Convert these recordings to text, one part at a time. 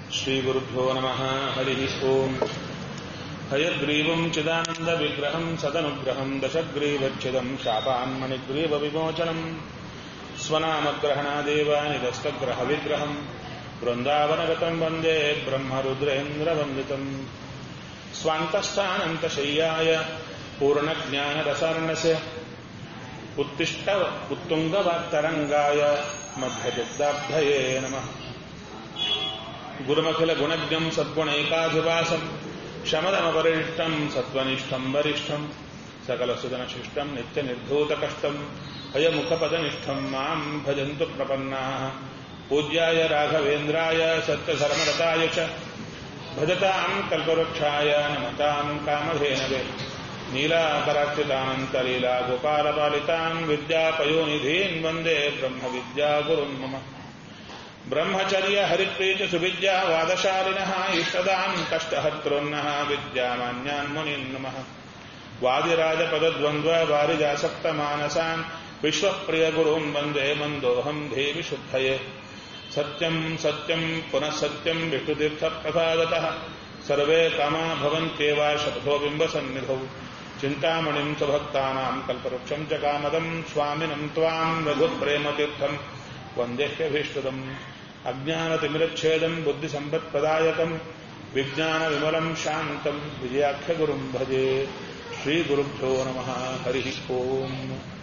श्रीगुरुभ्यो नमः हरिः ओम् हयग्रीवम् चिदानन्दविग्रहम् सदनुग्रहम् दशग्रीवच्छिदम् शापान्मणिग्रीवविमोचनम् स्वनामग्रहणादेव निरस्तग्रहविग्रहम् वृन्दावनगतम् वन्दे ब्रह्मरुद्रेन्द्रवन्दितम् स्वान्तस्थानन्तशय्याय पूर्णज्ञानरसार्णस्य उत्तिष्ठ उत्तुङ्गवाक्तरङ्गाय मध्यदुग्धाब्धये नमः गुरुमखिलगुणज्ञम् सद्गुणैकाधिवासम् शमदमपरिष्टम् सत्त्वनिष्ठम् वरिष्ठम् सकलसुदनशिष्टम् नित्यनिर्धूतकष्टम् हयमुखपदनिष्ठम् माम् भजन्तु प्रपन्नाः पूज्याय राघवेन्द्राय सत्यधर्मरताय च भजताम् कल्पवृक्षाय नमताम् कामधेनवे नीलाकराक्षितानन्तलीला गोपालपालिताम् विद्यापयोनिधीन् वन्दे ब्रह्मविद्यागुरुन् मम ब्रह्मचर्य हरिप्रीति सुविद्या वादशालिनः इष्टदान् कष्टहर्तॄन्नः विद्यामान्यान् मुनीन् नमः वादिराजपदद्वन्द्व वारिजासक्तमानसान् विश्वप्रियगुरून् वन्दे मन्दोऽहम् देवि शुद्धये सत्यम् सत्यम् पुनः सत्यम् विष्णुतीर्थप्रसादतः सर्वे कामा भवन्त्येव शतथो बिम्बसन्निधौ चिन्तामणिम् स्वभक्तानाम् कल्पवृक्षम् च कामदम् स्वामिनम् त्वाम् रघुप्रेमतीर्थम् वन्देह्यभीष्टदम् अज्ञानतिमिरच्छेदम् बुद्धिसम्पत्प्रदायकम् विज्ञानविमलम् शान्तम् विजयाख्यगुरुम् भजे श्रीगुरुभ्यो नमः हरिः ओम्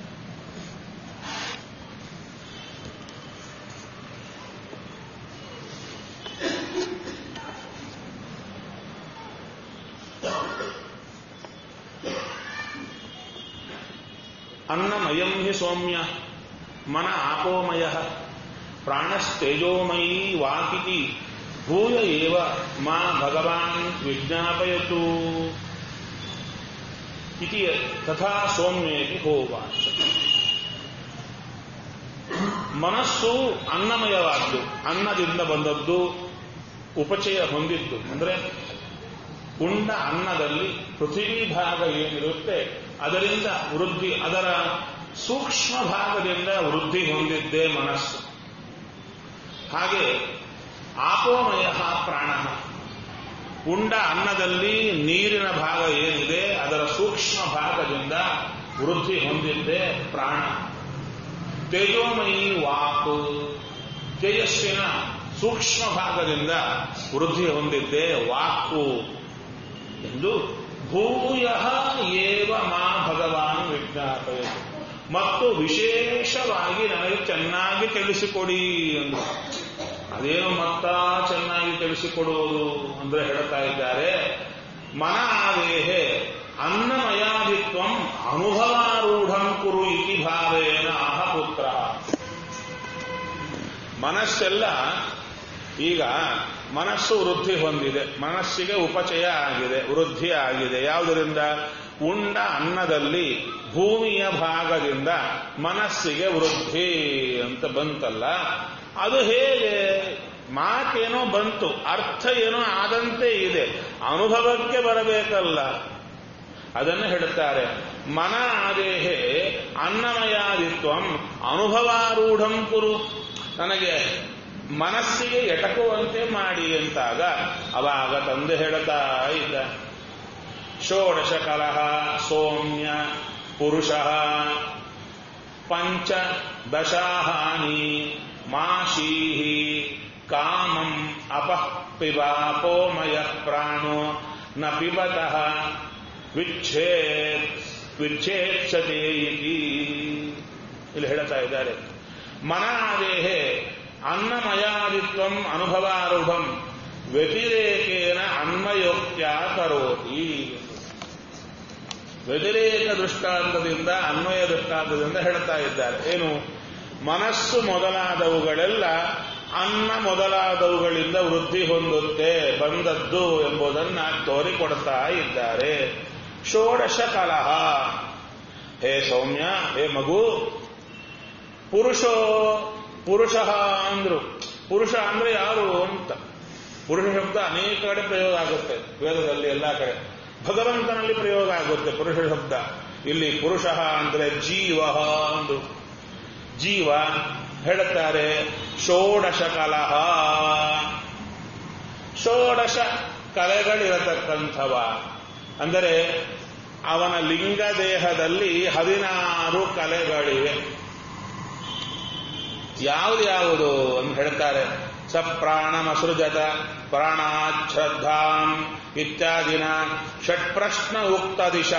अन्नमयम् हि सौम्य मन आपोमयः प्राणस्तेजोमयी वाकिति भूय एव मा भगवान् विज्ञापयतु इति तथा ಸೌಮ್ಯೇತಿ ಹೋವಾಚ ಮನಸ್ಸು ಅನ್ನಮಯವಾದ್ದು ಅನ್ನದಿಂದ ಬಂದದ್ದು ಉಪಚಯ ಹೊಂದಿದ್ದು ಅಂದ್ರೆ ಉಂಡ ಅನ್ನದಲ್ಲಿ ಪೃಥ್ವಿ ಭಾಗ ಏನಿರುತ್ತೆ ಅದರಿಂದ ವೃದ್ಧಿ ಅದರ ಸೂಕ್ಷ್ಮ ಭಾಗದಿಂದ ವೃದ್ಧಿ ಹೊಂದಿದ್ದೇ ಮನಸ್ಸು ಹಾಗೆ ಆಪೋಮಯ ಪ್ರಾಣ ಉಂಡ ಅನ್ನದಲ್ಲಿ ನೀರಿನ ಭಾಗ ಏನಿದೆ ಅದರ ಸೂಕ್ಷ್ಮ ಭಾಗದಿಂದ ವೃದ್ಧಿ ಹೊಂದಿದ್ದೇ ಪ್ರಾಣ ತೇಜೋಮಯಿ ವಾಕು ತೇಜಸ್ಸಿನ ಸೂಕ್ಷ್ಮ ಭಾಗದಿಂದ ವೃದ್ಧಿ ಹೊಂದಿದ್ದೇ ವಾಕು ಎಂದು ಭೂಯ ಏವ ಮಾ ಭಗವಾನ್ ವಿಜ್ಞಾಪಯತು ಮತ್ತು ವಿಶೇಷವಾಗಿ ನನಗೆ ಚೆನ್ನಾಗಿ ತಿಳಿಸಿಕೊಡಿ ಎಂದು ಅದೇನು ಮತ್ತ ಚೆನ್ನಾಗಿ ತಿಳಿಸಿಕೊಡುವುದು ಅಂದ್ರೆ ಹೇಳ್ತಾ ಇದ್ದಾರೆ ಮನ ಆದೇಹೆ ಅನ್ನಮಯಾದಿತ್ವಂ ಅನುಭವಾರೂಢಂ ಕುರು ಇತಿ ಭಾವೇನ ಅಹ ಪುತ್ರ ಮನಸ್ಸೆಲ್ಲ ಈಗ ಮನಸ್ಸು ವೃದ್ಧಿ ಹೊಂದಿದೆ ಮನಸ್ಸಿಗೆ ಉಪಚಯ ಆಗಿದೆ ವೃದ್ಧಿ ಆಗಿದೆ ಯಾವುದರಿಂದ ಉಂಡ ಅನ್ನದಲ್ಲಿ ಭೂಮಿಯ ಭಾಗದಿಂದ ಮನಸ್ಸಿಗೆ ವೃದ್ಧಿ ಅಂತ ಬಂತಲ್ಲ ಅದು ಹೇಗೆ ಮಾತೇನೋ ಬಂತು ಅರ್ಥ ಏನೋ ಆದಂತೆ ಇದೆ ಅನುಭವಕ್ಕೆ ಬರಬೇಕಲ್ಲ ಅದನ್ನು ಹೇಳುತ್ತಾರೆ ಮನ ಆದೇಹೆ ಅನ್ನಮಯಾದಿತ್ವಂ ಅನುಭವಾರೂಢಂ ಕುರು ನನಗೆ ಮನಸ್ಸಿಗೆ ಎಟಕುವಂತೆ ಮಾಡಿ ಅಂತಾಗ ಅವಾಗ ತಂದೆ ಹೇಳುತ್ತಾ ಇದ್ದ ಷೋಡಶ ಕಲಹ ಸೌಮ್ಯ ಪುರುಷ ಪಂಚ ದಶಾಹಾನಿ ಮಾಶೀಹಿ ಕಾಮಂ ಅಪಃ ಪಿಬಾಪೋಮಯ ಪ್ರಾಣೋ ನ ಪಿಬತಃ ವಿಚ್ಛೇತ್ ವಿಚ್ಛೇತ್ಸತೆ ಇಲ್ಲಿ ಹೇಳ್ತಾ ಇದ್ದಾರೆ ಮನಾದೇಹೆ ಅನ್ನಮಯಾದಿತ್ವಂ ಅನುಭವಾರೂಢಂ ವ್ಯತಿರೇಕೇನ ಅನ್ವಯೋಕ್ತ್ಯ ಕರೋತಿ ವ್ಯತಿರೇಕ ದೃಷ್ಟಾಂತದಿಂದ ಅನ್ವಯ ದೃಷ್ಟಾಂತದಿಂದ ಹೇಳ್ತಾ ಇದ್ದಾರೆ ಏನು ಮನಸ್ಸು ಮೊದಲಾದವುಗಳೆಲ್ಲ ಅನ್ನ ಮೊದಲಾದವುಗಳಿಂದ ವೃದ್ಧಿ ಹೊಂದುತ್ತೆ ಬಂದದ್ದು ಎಂಬುದನ್ನ ತೋರಿಕೊಡ್ತಾ ಇದ್ದಾರೆ ಷೋಡಶ ಕಲಹ ಹೇ ಸೌಮ್ಯ ಹೇ ಮಗು ಪುರುಷೋ ಪುರುಷ ಅಂದ್ರು ಪುರುಷ ಅಂದ್ರೆ ಯಾರು ಅಂತ ಪುರುಷ ಶಬ್ದ ಅನೇಕ ಕಡೆ ಪ್ರಯೋಗ ಆಗುತ್ತೆ ವೇದದಲ್ಲಿ ಎಲ್ಲಾ ಕಡೆ ಭಗವಂತನಲ್ಲಿ ಪ್ರಯೋಗ ಆಗುತ್ತೆ ಪುರುಷ ಶಬ್ದ ಇಲ್ಲಿ ಪುರುಷ ಅಂದ್ರೆ ಜೀವ ಅಂದ್ರು ಜೀವ ಹೇಳುತ್ತಾರೆ ಷೋಡಶ ಕಲಹ ಷೋಡಶ ಕಲೆಗಳಿರತಕ್ಕಂಥವ ಅಂದರೆ ಅವನ ಲಿಂಗ ದೇಹದಲ್ಲಿ ಹದಿನಾರು ಕಲೆಗಳಿವೆ ಯಾವುದು ಅಂತ ಹೇಳ್ತಾರೆ ಸ ಪ್ರಾಣಮಸೃಜತ ಪ್ರಾಣಾಶ್ರದ್ಧಾಂ ಇತ್ಯಾದಿನ ಷಟ್ಪ್ರಶ್ನ ಉಕ್ತ ದಿಶಾ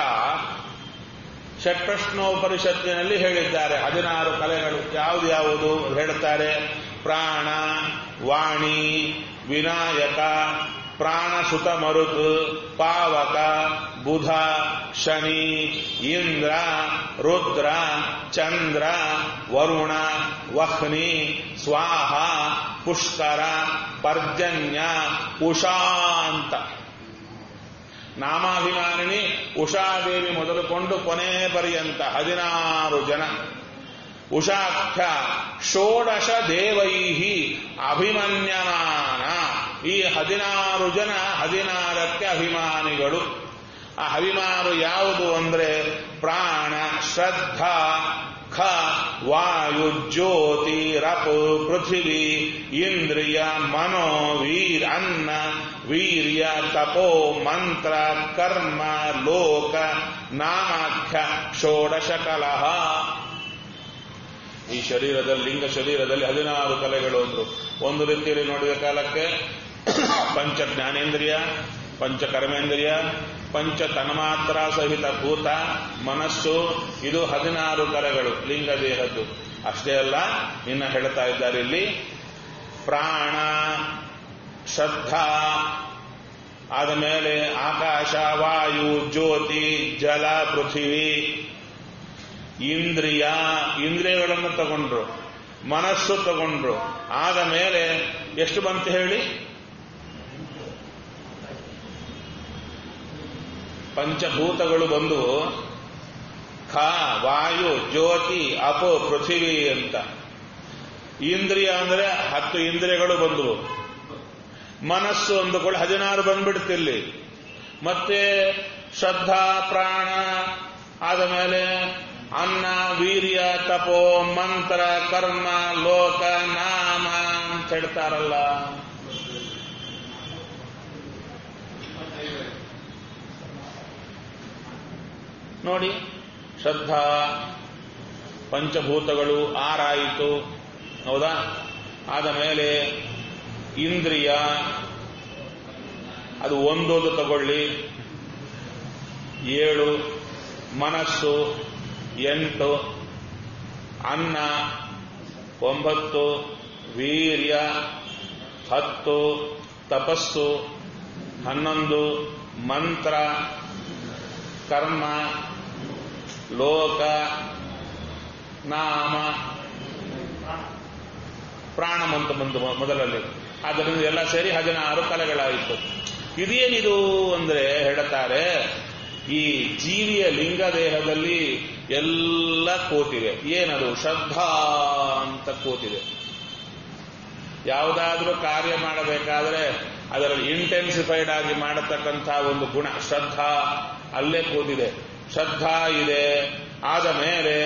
ಷಟ್ಪ್ರಶ್ನೋಪನಿಷತ್ತಿನಲ್ಲಿ ಹೇಳಿದ್ದಾರೆ ಹದಿನಾರು ಕಲೆಗಳು ಯಾವುದು ಯಾವುದು ಹೇಳ್ತಾರೆ ಪ್ರಾಣ ವಾಣಿ ವಿನಾಯಕ ಪ್ರಾಣಸುತ ಮರುತ್ ಪಾವಕ ಬುಧ ಶನಿ ಇಂದ್ರ ರುದ್ರ ಚಂದ್ರ ವರುಣ ವಹ್ನಿ ಸ್ವಾಹ ಪುಷ್ಕರ ಪರ್ಜನ್ಯ ಉಷಾಂತ ನಾಮಾಭಿಮಾನಿನಿ ಉಷಾದೇವಿ ಮೊದಲುಕೊಂಡು ಕೊನೆ ಪರ್ಯಂತ ಹದಿನಾರು ಜನ ಉಷಾಖ್ಯ ಷೋಡಶ ದೇವೈಹಿ ಅಭಿಮನ್ಯಮಾನ ಈ ಹದಿನಾರು ಜನ ಹದಿನಾರಕ್ಕೆ ಅಭಿಮಾನಿಗಳು ಆ ಅಭಿಮಾನ ಯಾವುದು ಅಂದ್ರೆ ಪ್ರಾಣ ಶ್ರದ್ಧಾ ಖ ವಾಯು ಜ್ಯೋತಿ ರಪು ಪೃಥಿವಿ ಇಂದ್ರಿಯ ಮನೋ ವೀರ್ ಅನ್ನ ವೀರ್ಯ ತಪೋ ಮಂತ್ರ ಕರ್ಮ ಲೋಕ ನಾಮಾಖ್ಯ ಷೋಡಶ ಕಲಹ ಈ ಶರೀರದಲ್ಲಿ ಲಿಂಗ ಶರೀರದಲ್ಲಿ ಹದಿನಾರು ಕಲೆಗಳು ಅಂದ್ರು ಒಂದು ರೀತಿಯಲ್ಲಿ ನೋಡಿದ ಕಾಲಕ್ಕೆ ಪಂಚ ಜ್ಞಾನೇಂದ್ರಿಯ ಪಂಚ ಕರ್ಮೇಂದ್ರಿಯ ಪಂಚ ತನ್ಮಾತ್ರ ಸಹಿತ ಭೂತ ಮನಸ್ಸು ಇದು ಹದಿನಾರು ಕಲೆಗಳು ಲಿಂಗ ದೇಹದ್ದು ಅಷ್ಟೇ ಅಲ್ಲ ಇನ್ನ ಹೇಳ್ತಾ ಇದ್ದಾರೆ ಇಲ್ಲಿ ಪ್ರಾಣ ಶ್ರದ್ಧಾ ಆದ ಮೇಲೆ ಆಕಾಶ ವಾಯು ಜ್ಯೋತಿ ಜಲ ಪೃಥಿವಿ ಇಂದ್ರಿಯ ಇಂದ್ರಿಯಗಳನ್ನು ತಗೊಂಡ್ರು ಮನಸ್ಸು ತಗೊಂಡ್ರು ಆದ ಮೇಲೆ ಎಷ್ಟು ಬಂತು ಹೇಳಿ ಪಂಚಭೂತಗಳು ಬಂದು ಖ ವಾಯು ಜ್ಯೋತಿ ಅಪು ಪೃಥಿವಿ ಅಂತ ಇಂದ್ರಿಯ ಅಂದ್ರೆ ಹತ್ತು ಇಂದ್ರಿಯಗಳು ಬಂದವು ಮನಸ್ಸು ಅಂದುಕೊಳ್ಳಿ ಹದಿನಾರು ಬಂದ್ಬಿಡ್ತಿಲ್ಲಿ ಮತ್ತೆ ಶ್ರದ್ಧಾ ಪ್ರಾಣ ಆದ ಮೇಲೆ ಅನ್ನ ವೀರ್ಯ ತಪೋ ಮಂತ್ರ ಕರ್ಮ ಲೋಕ ನಾಮ ಅಂತ ಹೇಳ್ತಾರಲ್ಲ ನೋಡಿ ಶ್ರದ್ಧಾ ಪಂಚಭೂತಗಳು ಆರಾಯಿತು ಹೌದಾ ಆದ ಮೇಲೆ ಇಂದ್ರಿಯ ಅದು ಒಂದೊಂದು ತಗೊಳ್ಳಿ ಏಳು ಮನಸ್ಸು ಎಂಟು ಅನ್ನ ಒಂಬತ್ತು ವೀರ್ಯ ಹತ್ತು ತಪಸ್ಸು ಹನ್ನೊಂದು ಮಂತ್ರ ಕರ್ಮ ಲೋಕ ನಾಮ ಪ್ರಾಣ ಮಂತು ಬಂತು ಮೊದಲಲ್ಲಿ ಆದ್ದರಿಂದ ಎಲ್ಲ ಸೇರಿ ಹದಿನಾರು ಕಲೆಗಳಾಯಿತು ಇದೇನಿದು ಅಂದ್ರೆ ಹೇಳುತ್ತಾರೆ ಈ ಜೀವಿಯ ಲಿಂಗ ದೇಹದಲ್ಲಿ ಎಲ್ಲ ಕೂತಿದೆ ಏನದು ಶ್ರದ್ಧಾ ಅಂತ ಕೂತಿದೆ ಯಾವುದಾದ್ರೂ ಕಾರ್ಯ ಮಾಡಬೇಕಾದ್ರೆ ಅದರಲ್ಲಿ ಇಂಟೆನ್ಸಿಫೈಡ್ ಆಗಿ ಮಾಡತಕ್ಕಂಥ ಒಂದು ಗುಣ ಶ್ರದ್ಧಾ ಅಲ್ಲೇ ಕೂತಿದೆ ಶ್ರದ್ಧಾ ಇದೆ ಆದ ಮೇಲೆ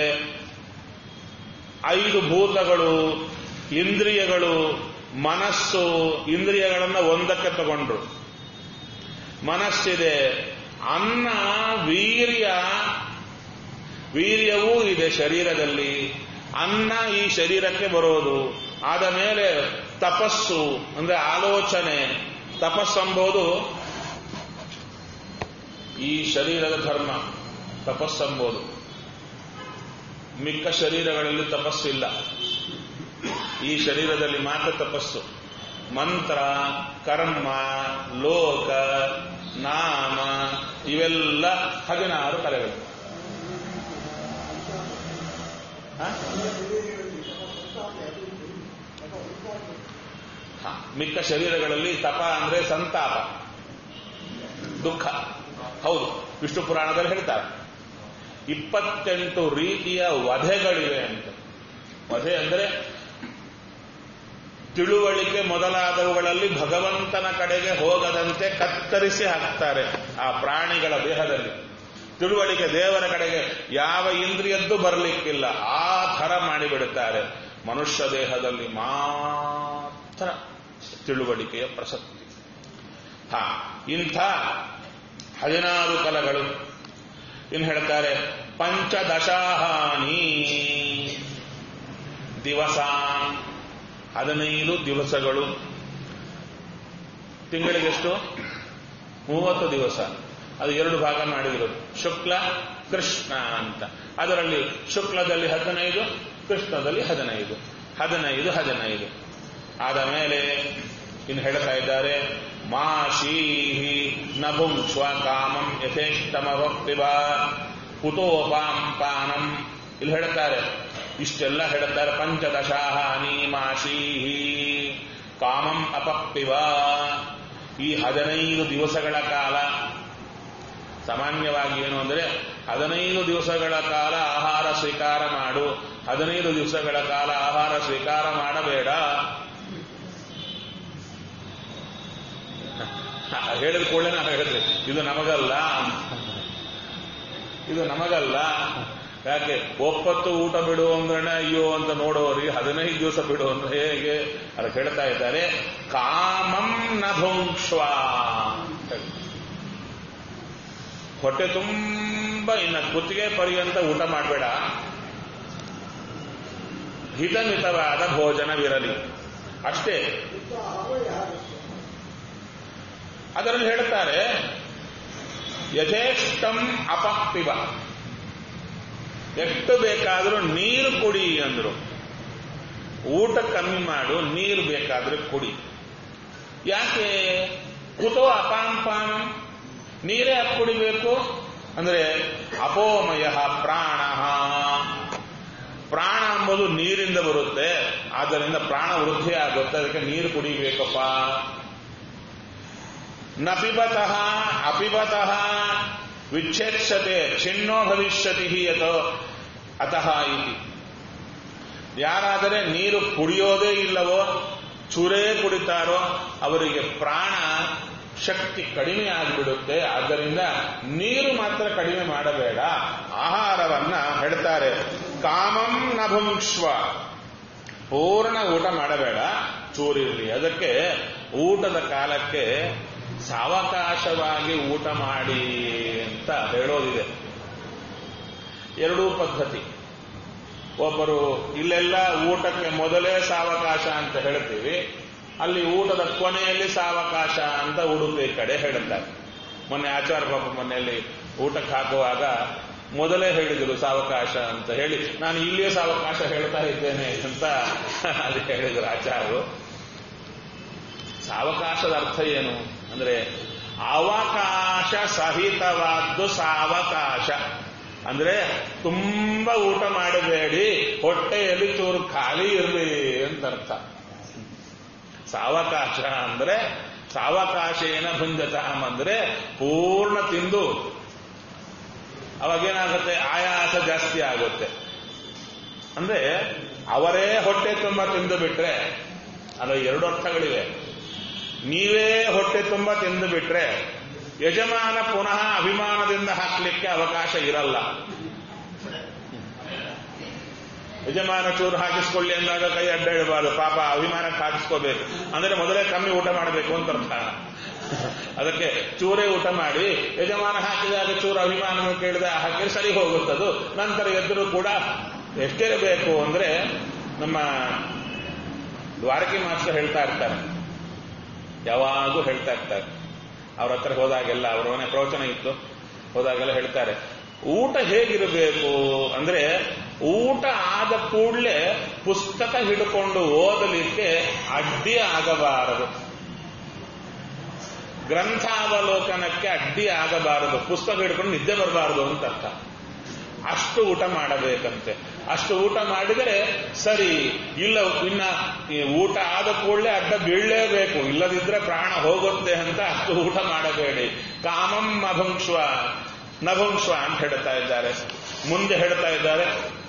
ಐದು ಭೂತಗಳು ಇಂದ್ರಿಯಗಳು ಮನಸ್ಸು ಇಂದ್ರಿಯಗಳನ್ನು ಒಂದಕ್ಕೆ ತಗೊಂಡ್ರು ಮನಸ್ಸಿದೆ ಅನ್ನ ವೀರ್ಯ ವೀರ್ಯವೂ ಇದೆ ಶರೀರದಲ್ಲಿ ಅನ್ನ ಈ ಶರೀರಕ್ಕೆ ಬರೋದು ಆದ ಮೇಲೆ ತಪಸ್ಸು ಅಂದ್ರೆ ಆಲೋಚನೆ ತಪಸ್ಸಂಬೋದು ಈ ಶರೀರದ ಧರ್ಮ ತಪಸ್ಸಂಬೋದು ಮಿಕ್ಕ ಶರೀರಗಳಲ್ಲಿ ತಪಸ್ಸಿಲ್ಲ ಈ ಶರೀರದಲ್ಲಿ ಮಾತ್ರ ತಪಸ್ಸು ಮಂತ್ರ ಕರ್ಮ ಲೋಕ ನಾಮ ಇವೆಲ್ಲ ಹದಿನಾರು ಕಲೆಗಳು ಮಿಕ್ಕ ಶರೀರಗಳಲ್ಲಿ ತಪ ಅಂದ್ರೆ ಸಂತಾಪ ದುಃಖ ಹೌದು ವಿಷ್ಣು ಪುರಾಣದಲ್ಲಿ ಹೇಳ್ತಾರೆ ಇಪ್ಪತ್ತೆಂಟು ರೀತಿಯ ವಧೆಗಳಿವೆ ಅಂತ ವಧೆ ಅಂದ್ರೆ ತಿಳುವಳಿಕೆ ಮೊದಲಾದವುಗಳಲ್ಲಿ ಭಗವಂತನ ಕಡೆಗೆ ಹೋಗದಂತೆ ಕತ್ತರಿಸಿ ಹಾಕ್ತಾರೆ ಆ ಪ್ರಾಣಿಗಳ ದೇಹದಲ್ಲಿ ತಿಳುವಳಿಕೆ ದೇವರ ಕಡೆಗೆ ಯಾವ ಇಂದ್ರಿಯದ್ದು ಬರಲಿಕ್ಕಿಲ್ಲ ಆ ಥರ ಮಾಡಿಬಿಡುತ್ತಾರೆ ಮನುಷ್ಯ ದೇಹದಲ್ಲಿ ಮಾತ್ರ ತಿಳುವಳಿಕೆಯ ಪ್ರಸಕ್ತಿ ಹಾ ಇಂಥ ಹದಿನಾರು ಕಲಗಳು ಇನ್ನು ಹೇಳ್ತಾರೆ ಪಂಚದಶಾಹಾನಿ ದಿವಸ ಹದಿನೈದು ದಿವಸಗಳು ತಿಂಗಳಿಗೆಷ್ಟು ಮೂವತ್ತು ದಿವಸ ಅದು ಎರಡು ಭಾಗ ಮಾಡಿದ್ರು ಶುಕ್ಲ ಕೃಷ್ಣ ಅಂತ ಅದರಲ್ಲಿ ಶುಕ್ಲದಲ್ಲಿ ಹದಿನೈದು ಕೃಷ್ಣದಲ್ಲಿ ಹದಿನೈದು ಹದಿನೈದು ಹದಿನೈದು ಆದ ಮೇಲೆ ಇನ್ನು ಹೇಳ್ತಾ ಇದ್ದಾರೆ ಮಾಶೀಹಿ ನಭುಂಕ್ಷ್ವ ಕಾಮಂ ಯಥೇಷ್ಟಮವಕ್ತಿವ ಕುತೋಪಾಂ ಪಾನಂ ಇಲ್ಲಿ ಹೇಳ್ತಾರೆ ಇಷ್ಟೆಲ್ಲ ಹೇಳ್ತಾರೆ ಪಂಚದಶಾಹಾನಿ ಮಾಶೀಹಿ ಕಾಮಂ ಅಪಕ್ತಿವ ಈ ಹದಿನೈದು ದಿವಸಗಳ ಕಾಲ ಸಾಮಾನ್ಯವಾಗಿ ಏನು ಅಂದರೆ ಹದಿನೈದು ದಿವಸಗಳ ಕಾಲ ಆಹಾರ ಸ್ವೀಕಾರ ಮಾಡು ಹದಿನೈದು ದಿವಸಗಳ ಕಾಲ ಆಹಾರ ಸ್ವೀಕಾರ ಮಾಡಬೇಡ ಹೇಳಿದ ಕೂಡಲೇ ನಾವು ಹೇಳಿದ್ರಿ ಇದು ನಮಗಲ್ಲ ಇದು ನಮಗಲ್ಲ ಯಾಕೆ ಒಪ್ಪತ್ತು ಊಟ ಬಿಡು ಅಂದ್ರೆ ಅಯ್ಯೋ ಅಂತ ನೋಡೋರಿಗೆ ಹದಿನೈದು ದಿವಸ ಬಿಡು ಅಂದ್ರೆ ಹೇಗೆ ಅದಕ್ಕೆ ಹೇಳ್ತಾ ಇದ್ದಾರೆ ಕಾಮಂ ನಭುಂಕ್ಷ್ವ ಹೊಟ್ಟೆ ತುಂಬ ಇನ್ನ ಕುತ್ತಿಗೆ ಪರ್ಯಂತ ಊಟ ಮಾಡಬೇಡ ಹಿತಮಿತವಾದ ಭೋಜನವಿರಲಿ ಅಷ್ಟೇ ಅದರಲ್ಲಿ ಹೇಳ್ತಾರೆ ಯಥೇಷ್ಟಂ ಅಪಕ್ತಿವ ಎಷ್ಟು ಬೇಕಾದರೂ ನೀರು ಕುಡಿ ಅಂದ್ರು ಊಟ ಕಮ್ಮಿ ಮಾಡು ನೀರು ಬೇಕಾದ್ರೆ ಕುಡಿ ಯಾಕೆ ಕುತೋ ಅಪಾಂಪಾನ ನೀರೇ ಯಾಕೆ ಕುಡಿಬೇಕು ಅಂದ್ರೆ ಅಪೋಮಯ ಪ್ರಾಣ ಪ್ರಾಣ ಎಂಬುದು ನೀರಿಂದ ಬರುತ್ತೆ ಆದ್ದರಿಂದ ಪ್ರಾಣ ವೃದ್ಧಿ ಆಗುತ್ತೆ ಅದಕ್ಕೆ ನೀರು ಕುಡಿಬೇಕಪ್ಪ ನಪಿಬತಃ ಅಪಿಬತಃ ವಿಚ್ಛೇತ್ಸತೆ ಛಿನ್ನೋ ಭವಿಷ್ಯತಿ ಯಥೋ ಅತಃ ಇತಿ ಯಾರಾದರೆ ನೀರು ಕುಡಿಯೋದೇ ಇಲ್ಲವೋ ಚೂರೇ ಕುಡಿತಾರೋ ಅವರಿಗೆ ಪ್ರಾಣ ಶಕ್ತಿ ಕಡಿಮೆ ಆಗಿಬಿಡುತ್ತೆ ಆದ್ದರಿಂದ ನೀರು ಮಾತ್ರ ಕಡಿಮೆ ಮಾಡಬೇಡ ಆಹಾರವನ್ನ ಹೇಳ್ತಾರೆ ಕಾಮಂ ನಭುಂಕ್ಷ್ವ ಪೂರ್ಣ ಊಟ ಮಾಡಬೇಡ ಚೂರಿರಲಿ ಅದಕ್ಕೆ ಊಟದ ಕಾಲಕ್ಕೆ ಸಾವಕಾಶವಾಗಿ ಊಟ ಮಾಡಿ ಅಂತ ಹೇಳೋದಿದೆ ಎರಡೂ ಪದ್ಧತಿ ಒಬ್ಬರು ಇಲ್ಲೆಲ್ಲ ಊಟಕ್ಕೆ ಮೊದಲೇ ಸಾವಕಾಶ ಅಂತ ಹೇಳ್ತೀವಿ ಅಲ್ಲಿ ಊಟದ ಕೊನೆಯಲ್ಲಿ ಸಾವಕಾಶ ಅಂತ ಉಡುಪಿ ಕಡೆ ಹೇಳುತ್ತಾರೆ ಮೊನ್ನೆ ಆಚಾರ ಬಾಬು ಮನೆಯಲ್ಲಿ ಊಟಕ್ಕೆ ಹಾಕುವಾಗ ಮೊದಲೇ ಹೇಳಿದರು ಸಾವಕಾಶ ಅಂತ ಹೇಳಿ ನಾನು ಇಲ್ಲಿಯೇ ಸಾವಕಾಶ ಹೇಳ್ತಾ ಇದ್ದೇನೆ ಅಂತ ಅದು ಹೇಳಿದರು ಆಚಾರ್ಯರು ಸಾವಕಾಶದ ಅರ್ಥ ಏನು ಅಂದ್ರೆ ಅವಕಾಶ ಸಹಿತವಾದ್ದು ಸಾವಕಾಶ ಅಂದ್ರೆ ತುಂಬಾ ಊಟ ಮಾಡಬೇಡಿ ಹೊಟ್ಟೆಯಲ್ಲಿ ಚೂರು ಖಾಲಿ ಇರಲಿ ಅಂತ ಅರ್ಥ ಸಾವಕಾಶ ಅಂದ್ರೆ ಸಾವಕಾಶೇನ ಭುಂಜತ ಅಂದ್ರೆ ಪೂರ್ಣ ತಿಂದು ಅವಾಗೇನಾಗುತ್ತೆ ಆಯಾಸ ಜಾಸ್ತಿ ಆಗುತ್ತೆ ಅಂದ್ರೆ ಅವರೇ ಹೊಟ್ಟೆ ತುಂಬ ತಿಂದು ಬಿಟ್ರೆ ಅಲ್ಲ ಎರಡು ಅರ್ಥಗಳಿವೆ ನೀವೇ ಹೊಟ್ಟೆ ತುಂಬ ತಿಂದು ಬಿಟ್ರೆ ಯಜಮಾನ ಪುನಃ ಅಭಿಮಾನದಿಂದ ಹಾಕ್ಲಿಕ್ಕೆ ಅವಕಾಶ ಇರಲ್ಲ ಯಜಮಾನ ಚೂರು ಹಾಕಿಸ್ಕೊಳ್ಳಿ ಅಂದಾಗ ಕೈ ಅಡ್ಡ ಇಡಬಾರ್ದು ಪಾಪ ಅಭಿಮಾನಕ್ಕೆ ಹಾಕಿಸ್ಕೋಬೇಕು ಅಂದ್ರೆ ಮೊದಲೇ ಕಮ್ಮಿ ಊಟ ಮಾಡಬೇಕು ಅಂತ ಅರ್ಥ ಅದಕ್ಕೆ ಚೂರೇ ಊಟ ಮಾಡಿ ಯಜಮಾನ ಹಾಕಿದಾಗ ಚೂರು ಅಭಿಮಾನ ಕೇಳಿದ ಹಾಕಿ ಸರಿ ಹೋಗುತ್ತದು ನಂತರ ಎದ್ದರೂ ಕೂಡ ಎಷ್ಟಿರಬೇಕು ಅಂದ್ರೆ ನಮ್ಮ ದ್ವಾರಕಿ ಮಾಸ್ಟರ್ ಹೇಳ್ತಾ ಇರ್ತಾರೆ ಯಾವಾಗೂ ಹೇಳ್ತಾ ಇರ್ತಾರೆ ಅವ್ರ ಹತ್ರ ಹೋದಾಗೆಲ್ಲ ಅವರ ಮನೆ ಪ್ರವಚನ ಇತ್ತು ಹೋದಾಗೆಲ್ಲ ಹೇಳ್ತಾರೆ ಊಟ ಹೇಗಿರಬೇಕು ಅಂದ್ರೆ ಊಟ ಆದ ಕೂಡಲೇ ಪುಸ್ತಕ ಹಿಡ್ಕೊಂಡು ಓದಲಿಕ್ಕೆ ಅಡ್ಡಿ ಆಗಬಾರದು ಗ್ರಂಥಾವಲೋಕನಕ್ಕೆ ಅಡ್ಡಿ ಆಗಬಾರದು ಪುಸ್ತಕ ಹಿಡ್ಕೊಂಡು ನಿದ್ದೆ ಬರಬಾರದು ಅಂತ ಅರ್ಥ ಅಷ್ಟು ಊಟ ಮಾಡಬೇಕಂತೆ ಅಷ್ಟು ಊಟ ಮಾಡಿದರೆ ಸರಿ ಇಲ್ಲ ಇನ್ನ ಈ ಊಟ ಆದ ಕೂಡಲೇ ಅಡ್ಡ ಬೀಳಲೇಬೇಕು ಇಲ್ಲದಿದ್ರೆ ಪ್ರಾಣ ಹೋಗುತ್ತೆ ಅಂತ ಅಷ್ಟು ಊಟ ಮಾಡಬೇಡಿ ಕಾಮಂ ಅಭಂಕ್ಷ್ವ ನಭಂಕ್ಷ್ವ ಅಂತ ಹೇಳ್ತಾ ಇದ್ದಾರೆ ಮುಂದೆ ಹೇಳ್ತಾ ಇದ್ದಾರೆ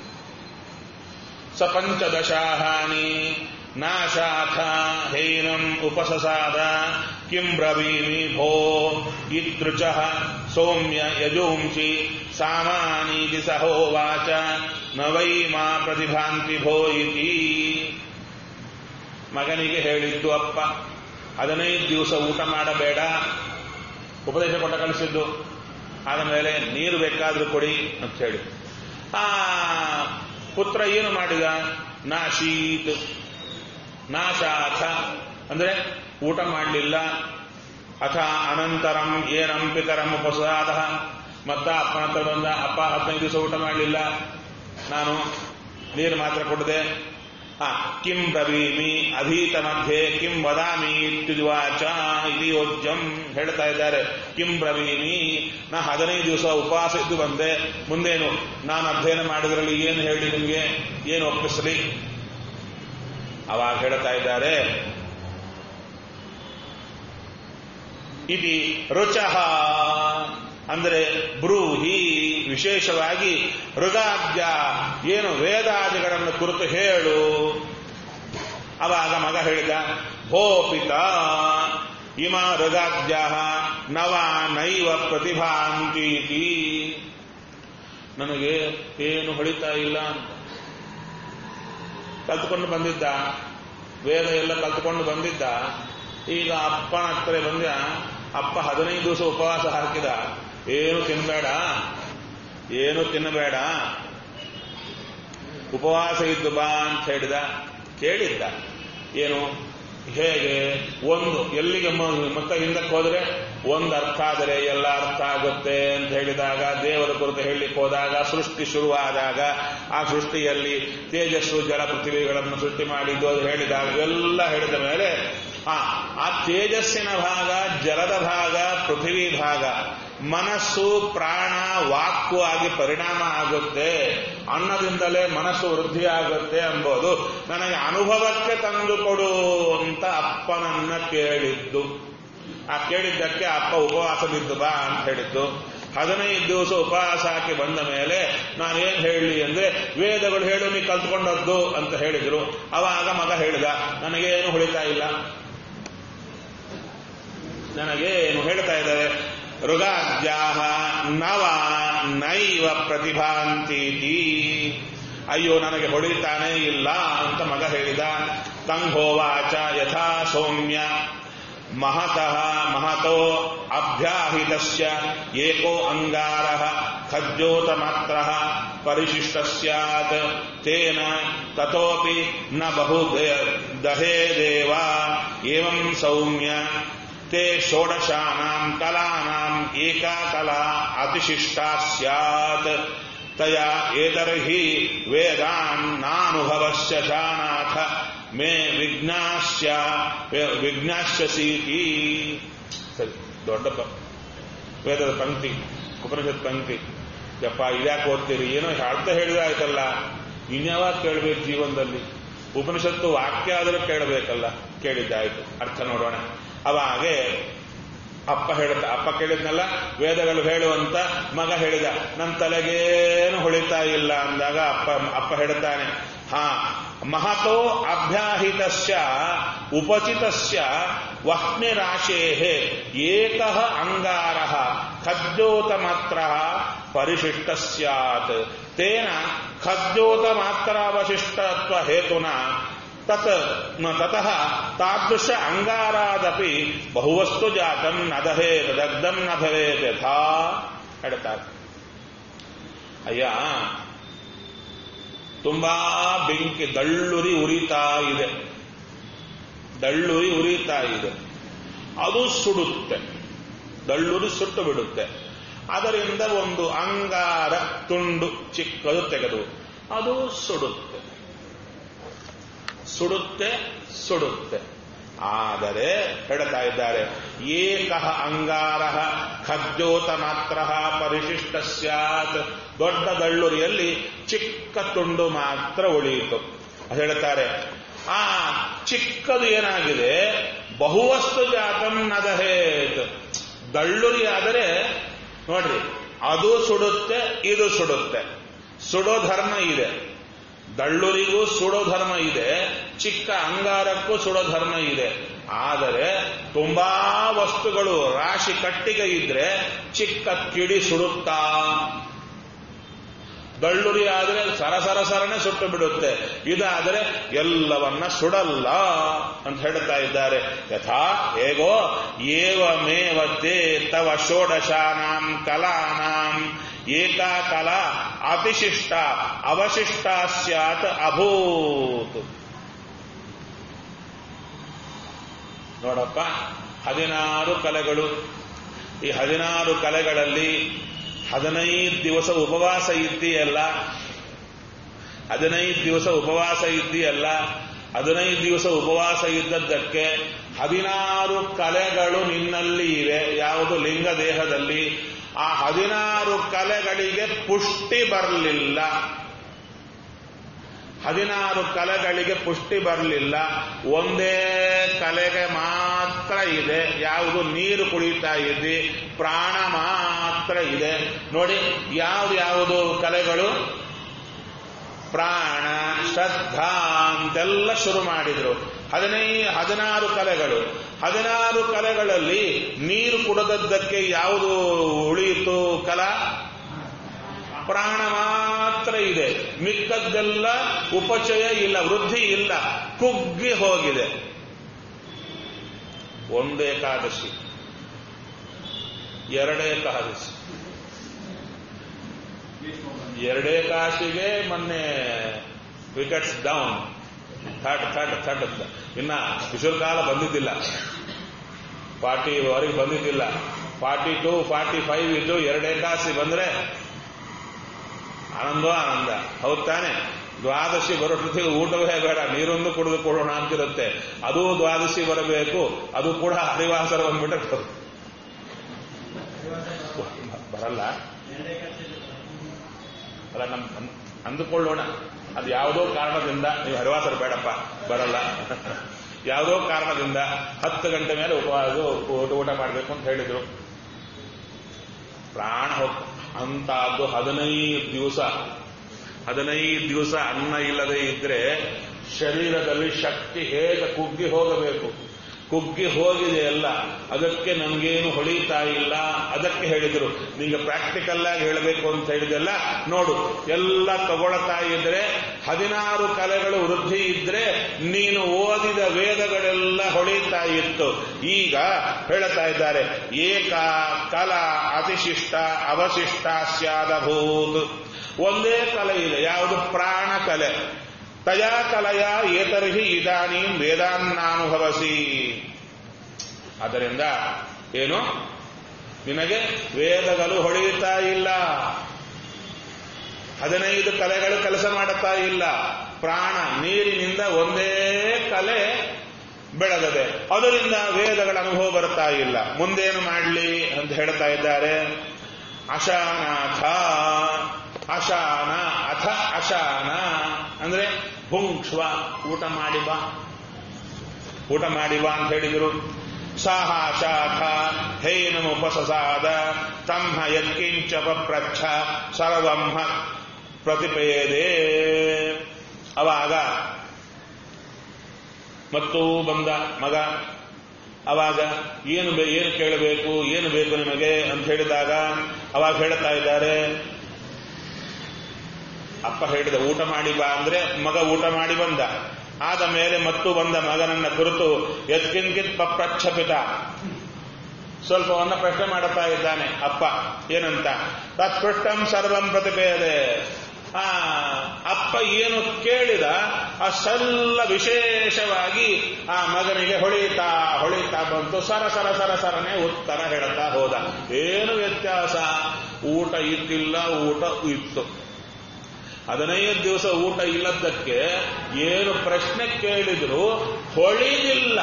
ಸಪಂಚದಶಾಹಾನಿ ನಾಶಾಥ ಹೈನಂ ಉಪಸಸಾದ ಕಿಂ ಬ್ರವೀಮಿ ಭೋ ಇದೃಚ ಸೌಮ್ಯ ಯಜೂಂಸಿ ಸಾಮಾನೀತಿ ಸಹೋವಾಚ ನ ವೈ ಮಾ ಪ್ರತಿಭಾಂತಿ ಭೋ ಇತಿ ಮಗನಿಗೆ ಹೇಳಿದ್ದು ಅಪ್ಪ ಹದಿನೈದು ದಿವಸ ಊಟ ಮಾಡಬೇಡ ಉಪದೇಶ ಕೊಟ್ಟ ಕಳಿಸಿದ್ದು ಆದ ಮೇಲೆ ನೀರು ಬೇಕಾದ್ರೂ ಕೊಡಿ ಅಂತ ಹೇಳಿ ಆ ಪುತ್ರ ಏನು ಮಾಡಿದ ನಾಶೀತ್ ನಾಶಾಥ ಅಂದ್ರೆ ಊಟ ಮಾಡಲಿಲ್ಲ ಅಥ ಅನಂತರಂ ಏನಂ ಪಿತರಂ ಉಪಸಾದ ಮತ್ತ ಅಪ್ಪನ ಹತ್ರ ಬಂದ ಅಪ್ಪ ಹದಿನೈದು ದಿವಸ ಊಟ ಮಾಡಲಿಲ್ಲ ನಾನು ನೀರು ಮಾತ್ರ ಕೊಡದೆ ಆ ಕಿಂ ಬ್ರವೀಮಿ ಅಧೀತ ಮಧ್ಯೆ ಕಿಂ ವದಾಮಿ ಇತ್ಯುವಾಚ ಇದು ಯೋಜ್ಯಂ ಹೇಳ್ತಾ ಇದ್ದಾರೆ ಕಿಂ ಬ್ರವೀಮಿ ನಾ ಹದಿನೈದು ದಿವಸ ಉಪವಾಸ ಇದ್ದು ಬಂದೆ ಮುಂದೇನು ನಾನು ಅಧ್ಯಯನ ಮಾಡಿದ್ರಲ್ಲಿ ಏನು ಹೇಳಿ ನಿಮಗೆ ಏನು ಒಪ್ಪಿಸಲಿ ಅವಾಗ ಹೇಳ್ತಾ ಇದ್ದಾರೆ ಇದಿ ರುಚಃ ಅಂದರೆ ಬ್ರೂಹಿ ವಿಶೇಷವಾಗಿ ಋಗಾದ್ಯ ಏನು ವೇದಾದಿಗಳನ್ನು ಕುರಿತು ಹೇಳು ಅವಾಗ ಮಗ ಹೇಳಿದ ಭೋಪಿತ ಇಮ ಋಗಾದ್ಯ ನವ ನೈವ ಪ್ರತಿಭಾಂತೀತಿ ನನಗೆ ಏನು ಹೊಳಿತಾ ಇಲ್ಲ ಅಂತ ಕಲ್ತ್ಕೊಂಡು ಬಂದಿದ್ದ ವೇದ ಎಲ್ಲ ಕಲ್ತ್ಕೊಂಡು ಬಂದಿದ್ದ ಈಗ ಅಪ್ಪನ ಹತ್ರ ಬಂದ ಅಪ್ಪ ಹದಿನೈದು ದಿವಸ ಉಪವಾಸ ಹಾಕಿದ ಏನು ತಿನ್ನಬೇಡ ಏನು ತಿನ್ನಬೇಡ ಉಪವಾಸ ಇದ್ದು ಬಾ ಅಂತ ಹೇಳಿದ ಕೇಳಿದ್ದ ಏನು ಹೇಗೆ ಒಂದು ಎಲ್ಲಿಗೆ ಮ- ಮತ್ತೆ ಹಿಂದಕ್ಕೆ ಹೋದ್ರೆ ಒಂದು ಅರ್ಥ ಆದರೆ ಎಲ್ಲ ಅರ್ಥ ಆಗುತ್ತೆ ಅಂತ ಹೇಳಿದಾಗ ದೇವರ ಕುರಿತು ಹೇಳಲಿಕ್ಕೆ ಹೋದಾಗ ಸೃಷ್ಟಿ ಶುರುವಾದಾಗ ಆ ಸೃಷ್ಟಿಯಲ್ಲಿ ತೇಜಸ್ಸು ಜಲ ಪೃಥ್ವಿಗಳನ್ನು ಸೃಷ್ಟಿ ಮಾಡಿದ್ದು ಅದು ಹೇಳಿದಾಗ ಎಲ್ಲ ಹೇಳಿದ ಮೇಲೆ ಆ ಆ ತೇಜಸ್ಸಿನ ಭಾಗ ಜಲದ ಭಾಗ ಪೃಥ್ವಿ ಭಾಗ ಮನಸ್ಸು ಪ್ರಾಣ ವಾಕು ಆಗಿ ಪರಿಣಾಮ ಆಗುತ್ತೆ ಅನ್ನದಿಂದಲೇ ಮನಸ್ಸು ವೃದ್ಧಿ ಆಗುತ್ತೆ ಎಂಬುದು ನನಗೆ ಅನುಭವಕ್ಕೆ ತಂದು ಕೊಡು ಅಂತ ಅಪ್ಪನನ್ನ ಕೇಳಿದ್ದು ಆ ಕೇಳಿದ್ದಕ್ಕೆ ಅಪ್ಪ ಉಪವಾಸದಿದ್ದು ಬಾ ಅಂತ ಹೇಳಿದ್ದು ಹದಿನೈದು ದಿವಸ ಉಪವಾಸ ಹಾಕಿ ಬಂದ ಮೇಲೆ ನಾನೇನ್ ಹೇಳಲಿ ಅಂದ್ರೆ ವೇದಗಳು ಹೇಳು ನೀ ಕಲ್ತ್ಕೊಂಡದ್ದು ಅಂತ ಹೇಳಿದ್ರು ಅವಾಗ ಮಗ ಹೇಳಿದ ನನಗೇನು ಹೊಳಿತಾ ಇಲ್ಲ ನನಗೇನು ಹೇಳ್ತಾ ಇದ್ದಾರೆ ಋಗಾದ್ಯಾಹ ನವ ನೈವ ಪ್ರತಿಭಾಂತೀತಿ ಅಯ್ಯೋ ನನಗೆ ಹೊಳಿತಾನೇ ಇಲ್ಲ ಅಂತ ಮಗ ಹೇಳಿದ ತಂಗೋವಾಚ ಯಥಾ ಸೌಮ್ಯ ಮಹತಃ ಮಹತೋ ಅಭ್ಯಾಹಿತಸ್ಯ ಏಕೋ ಅಂಗಾರಃ ಖಜ್ಜೋತ ಮಾತ್ರ ಪರಿಶಿಷ್ಟ ಸ್ಯಾತ್ ತೇನ ತತೋಪಿ ನ ಬಹು ದಹೇದೇವ ಏವಂ ಸೌಮ್ಯ ते षोडशानाम् कलानाम् एका कला अतिशिष्टा स्यात् तया एतर्हि वेदान् नानुभवस्य जानाथ मे ವಿಜ್ಞಾಸ್ಯ ವಿಜ್ಞಾಸ್ಯಸೀತಿ ಸರಿ ದೊಡ್ಡ ಪ- ವೇದದ ಪಂಕ್ತಿ ಉಪನಿಷತ್ ಪಂಕ್ತಿ ಯಪ್ಪ ಇದ್ಯಾಕೆ ಓದ್ತೀರಿ ಏನೋ ಅರ್ಥ ಹೇಳಿದಾಯ್ತಲ್ಲ ಇನ್ಯಾವಾಗ ಕೇಳಬೇಕು ಜೀವನದಲ್ಲಿ ಉಪನಿಷತ್ತು ವಾಕ್ಯ ಆದರೂ ಕೇಳಬೇಕಲ್ಲ ಕೇಳಿದ್ದಾಯ್ತು ಅರ್ಥ ನೋಡೋಣ ಅವಾಗೆ ಅಪ್ಪ ಹೇಳುತ್ತ ಅಪ್ಪ ಕೇಳಿದ್ನಲ್ಲ ವೇದಗಳು ಹೇಳುವಂತ ಮಗ ಹೇಳಿದ ನನ್ನ ತಲೆಗೇನು ಹೊಳಿತಾ ಇಲ್ಲ ಅಂದಾಗ ಅಪ್ಪ ಅಪ್ಪ ಹೇಳ್ತಾನೆ ಹಾ ಮಹತೋ ಅಭ್ಯಾಹಿತಸ್ಯ ಉಪಚಿತಸ್ಯ ವಹ್ನಿರಾಶೇ ಏಕ ಅಂಗಾರ ಖಜ್ಜೋತ ಮಾತ್ರ ಪರಿಶಿಷ್ಟ ಸ್ಯಾತ್ ತೇನ ಖಜ್ಜೋತ ಮಾತ್ರಾವಶಿಷ್ಟತ್ವ ಹೇತುನ ತತ್ ನ ತತಃ ತಾದೃಶ ಅಂಗಾರಾದಪಿ ಬಹುವಸ್ತು ಜಾತಂ ನ ದಹೇತ್ ದಗ್ಧಂ ನ ಭವೇತ್ ಯಥಾ ಹೇಳ್ತಾರೆ ಅಯ್ಯ ತುಂಬಾ ಬೆಂಕಿ ದಳ್ಳುರಿ ಉರಿತಾ ಇದೆ ದಳ್ಳುರಿ ಉರಿತಾ ಇದೆ ಅದು ಸುಡುತ್ತೆ ದಳ್ಳುರಿ ಸುಟ್ಟು ಬಿಡುತ್ತೆ ಅದರಿಂದ ಒಂದು ಅಂಗಾರ ತುಂಡು ಚಿಕ್ಕದು ತೆಗೆದು ಅದು ಸುಡುತ್ತೆ ಸುಡುತ್ತೆ ಸುಡುತ್ತೆ ಆದರೆ ಹೇಳ್ತಾ ಇದ್ದಾರೆ ಏಕಃ ಅಂಗಾರ ಖಜ್ಜೋತ ಮಾತ್ರ ಪರಿಶಿಷ್ಟ ಸ್ಯಾತ್ ದೊಡ್ಡ ದಳ್ಳುರಿಯಲ್ಲಿ ಚಿಕ್ಕ ತುಂಡು ಮಾತ್ರ ಉಳಿಯಿತು ಅದು ಹೇಳ್ತಾರೆ ಆ ಚಿಕ್ಕದು ಏನಾಗಿದೆ ಬಹುವಸ್ತು ಜಾತಂ ನದಹೇತ್ ದಳ್ಳುರಿ ಆದರೆ ನೋಡ್ರಿ ಅದು ಸುಡುತ್ತೆ ಇದು ಸುಡುತ್ತೆ ಸುಡೋ ಧರ್ಮ ಇದೆ ದಳ್ಳುರಿಗೂ ಸುಡೋ ಧರ್ಮ ಇದೆ ಚಿಕ್ಕ ಅಂಗಾರಕ್ಕೂ ಸುಡೋ ಧರ್ಮ ಇದೆ ಆದರೆ ತುಂಬಾ ವಸ್ತುಗಳು ರಾಶಿ ಕಟ್ಟಿಗೆ ಇದ್ರೆ ಚಿಕ್ಕ ಕಿಡಿ ಸುಡುತ್ತಾ ದಳ್ಳುರಿ ಆದರೆ ಸರಸರ ಸರನೆ ಸುಟ್ಟು ಬಿಡುತ್ತೆ ಇದಾದರೆ ಎಲ್ಲವನ್ನ ಸುಡಲ್ಲ ಅಂತ ಹೇಳ್ತಾ ಇದ್ದಾರೆ ಯಥಾ ಹೇಗೋ ಏವಮೇವದ್ದೇ ತವ ಷೋಡಶಾನಾಂ ಕಲಾನಾಂ ಏಕಾ ಕಲಾ ಅತಿಶಿಷ್ಟ ಅವಶಿಷ್ಟ ಸ್ಯಾತ್ ಅಭೂತ್ ನೋಡಪ್ಪ ಹದಿನಾರು ಕಲೆಗಳು ಈ ಹದಿನಾರು ಕಲೆಗಳಲ್ಲಿ ಹದಿನೈದು ದಿವಸ ಉಪವಾಸ ಇದ್ದೀಯಲ್ಲ ಹದಿನೈದು ದಿವಸ ಉಪವಾಸ ಇದ್ದೀಯಲ್ಲ ಹದಿನೈದು ದಿವಸ ಉಪವಾಸ ಇದ್ದದ್ದಕ್ಕೆ ಹದಿನಾರು ಕಲೆಗಳು ನಿನ್ನಲ್ಲಿ ಇವೆ ಯಾವುದು ಲಿಂಗ ದೇಹದಲ್ಲಿ ಆ ಹದಿನಾರು ಕಲೆಗಳಿಗೆ ಪುಷ್ಟಿ ಬರಲಿಲ್ಲ ಹದಿನಾರು ಕಲೆಗಳಿಗೆ ಪುಷ್ಟಿ ಬರಲಿಲ್ಲ ಒಂದೇ ಕಲೆಗೆ ಮಾತ್ರ ಇದೆ ಯಾವುದು ನೀರು ಕುಡಿತಾ ಇದೆ ಪ್ರಾಣ ಮಾತ್ರ ಇದೆ ನೋಡಿ ಯಾವ್ದು ಯಾವುದು ಕಲೆಗಳು ಪ್ರಾಣ ಶ್ರದ್ಧಾ ಅಂತೆಲ್ಲ ಶುರು ಮಾಡಿದ್ರು ಹದಿನೈ ಹದಿನಾರು ಕಲೆಗಳು ಹದಿನಾರು ಕಲೆಗಳಲ್ಲಿ ನೀರು ಕುಡದದ್ದಕ್ಕೆ ಯಾವುದು ಉಳಿಯಿತು ಕಲಾ ಪ್ರಾಣ ಮಾತ್ರ ಇದೆ ಮಿಕ್ಕದ್ದೆಲ್ಲ ಉಪಚಯ ಇಲ್ಲ ವೃದ್ಧಿ ಇಲ್ಲ ಕುಗ್ಗಿ ಹೋಗಿದೆ ಒಂದು ಏಕಾದಶಿ ಎರಡೇ ಏಕಾದಶಿ ಎರಡೇ ಕಾಶಿಗೆ ಮೊನ್ನೆ wickets down third third third ಅಂತ ಇನ್ನ ಕಾಲ ಬಂದಿದ್ದಿಲ್ಲ ಫಾರ್ಟಿ ವರೆಗೆ ಬಂದಿದ್ದಿಲ್ಲ ಫಾರ್ಟಿ ಟು ಫಾರ್ಟಿ ಫೈವ್ ಇದ್ದು ಎರಡೇ ಕಾಸಿ ಬಂದ್ರೆ ಆನಂದೋ ಆನಂದ ಹೌದ್ ತಾನೆ ದ್ವಾದಶಿ ಬರೋಷ್ಟೊತ್ತಿಗೆ ಊಟವೇ ಬೇಡ ನೀರೊಂದು ಕುಡಿದು ಕೊಡೋಣ ಅಂತಿರುತ್ತೆ ಅದು ದ್ವಾದಶಿ ಬರಬೇಕು ಅದು ಕೂಡ ಹರಿವಾಸರ ಬಂದ್ಬಿಟ್ರೆ ಬರಲ್ಲ ಅಲ್ಲ ನಮ್ ಅಂದುಕೊಳ್ಳೋಣ ಅದು ಯಾವುದೋ ಕಾರಣದಿಂದ ನೀವು ಹರಿವಾಸರು ಬೇಡಪ್ಪ ಬರಲ್ಲ ಯಾವುದೋ ಕಾರಣದಿಂದ ಹತ್ತು ಗಂಟೆ ಮೇಲೆ ಉಪವಾಸ ಊಟ ಊಟ ಮಾಡಬೇಕು ಅಂತ ಹೇಳಿದ್ರು ಪ್ರಾಣ ಹೋಗ್ ಅಂತದ್ದು ಹದಿನೈದು ದಿವಸ ಹದಿನೈದು ದಿವಸ ಅನ್ನ ಇಲ್ಲದೆ ಇದ್ರೆ ಶರೀರದಲ್ಲಿ ಶಕ್ತಿ ಹೇಗೆ ಕುಗ್ಗಿ ಹೋಗಬೇಕು ಕುಗ್ಗಿ ಹೋಗಿದೆ ಎಲ್ಲ ಅದಕ್ಕೆ ನಮಗೇನು ಹೊಳಿತಾ ಇಲ್ಲ ಅದಕ್ಕೆ ಹೇಳಿದ್ರು ನಿಂಗೆ ಪ್ರಾಕ್ಟಿಕಲ್ ಆಗಿ ಹೇಳಬೇಕು ಅಂತ ಹೇಳಿದೆಲ್ಲ ನೋಡು ಎಲ್ಲ ತಗೊಳ್ತಾ ಇದ್ರೆ ಹದಿನಾರು ಕಲೆಗಳು ವೃದ್ಧಿ ಇದ್ರೆ ನೀನು ಓದಿದ ವೇದಗಳೆಲ್ಲ ಹೊಳಿತಾ ಇತ್ತು ಈಗ ಹೇಳ್ತಾ ಇದ್ದಾರೆ ಏಕ ಕಲಾ ಅತಿಶಿಷ್ಟ ಅವಶಿಷ್ಟ ಸ್ಯಾದಭೂತ್ ಒಂದೇ ಕಲೆ ಇದೆ ಯಾವುದು ಪ್ರಾಣ ಕಲೆ ತಯಾ ಕಲೆಯ ಏತರ್ಹಿ ಇದಾನೀಂ ವೇದಾನ್ನಾನುಭವಸಿ ಆದ್ದರಿಂದ ಏನು ನಿನಗೆ ವೇದಗಳು ಹೊಳೆಯುತ್ತಾ ಇಲ್ಲ ಹದಿನೈದು ಕಲೆಗಳು ಕೆಲಸ ಮಾಡುತ್ತಾ ಇಲ್ಲ ಪ್ರಾಣ ನೀರಿನಿಂದ ಒಂದೇ ಕಲೆ ಬೆಳಗದೆ ಅದರಿಂದ ವೇದಗಳ ಅನುಭವ ಬರ್ತಾ ಇಲ್ಲ ಮುಂದೇನು ಮಾಡಲಿ ಅಂತ ಹೇಳ್ತಾ ಇದ್ದಾರೆ ಅಶಾನಾಥ ಅಶಾನ ಅಥ ಅಶಾನ ಅಂದ್ರೆ ಭುಂಕ್ಷ್ವ ಊಟ ಮಾಡಿ ಬಾ ಊಟ ಮಾಡಿ ಬಾ ಅಂತ ಹೇಳಿದ್ರು ಸಾಹ ಶಾಖ ಹೈನಮುಪಸಸಾದ ತಮ್ಮ ಯತ್ಕಿಂಚ ಪಪ್ರಚ್ಛ ಸರ್ವಂಹ ಪ್ರತಿಪೇದೆ ಅವಾಗ ಮತ್ತು ಬಂದ ಮಗ ಅವಾಗ ಏನು ಬೇ ಏನು ಕೇಳಬೇಕು ಏನು ಬೇಕು ನಿಮಗೆ ಅಂತ ಹೇಳಿದಾಗ ಅವಾಗ ಹೇಳ್ತಾ ಇದ್ದಾರೆ ಅಪ್ಪ ಹೇಳಿದ ಊಟ ಮಾಡಿ ಬಾ ಅಂದ್ರೆ ಮಗ ಊಟ ಮಾಡಿ ಬಂದ ಆದ ಮೇಲೆ ಮತ್ತು ಬಂದ ಮಗನನ್ನ ಕುರಿತು ಎತ್ಕಿನ್ಕಿತ್ ಪಪ್ರಚ್ಛಪಿತ ಸ್ವಲ್ಪವನ್ನ ಪ್ರಶ್ನೆ ಮಾಡುತ್ತಾ ಇದ್ದಾನೆ ಅಪ್ಪ ಏನಂತ ತತ್ಪೃಷ್ಟಂ ಸರ್ವಂ ಪ್ರತಿಪೇದೆ ಆ ಅಪ್ಪ ಏನು ಕೇಳಿದ ಅಷ್ಟೆಲ್ಲ ವಿಶೇಷವಾಗಿ ಆ ಮಗನಿಗೆ ಹೊಳಿತಾ ಹೊಳಿತಾ ಬಂತು ಸರ ಸರ ಸರ ಸರನೆ ಉತ್ತರ ಹೇಳುತ್ತಾ ಹೋದ ಏನು ವ್ಯತ್ಯಾಸ ಊಟ ಇದ್ದಿಲ್ಲ ಊಟ ಇತ್ತು ಹದಿನೈದು ದಿವಸ ಊಟ ಇಲ್ಲದಕ್ಕೆ ಏನು ಪ್ರಶ್ನೆ ಕೇಳಿದ್ರು ಹೊಳಿಲಿಲ್ಲ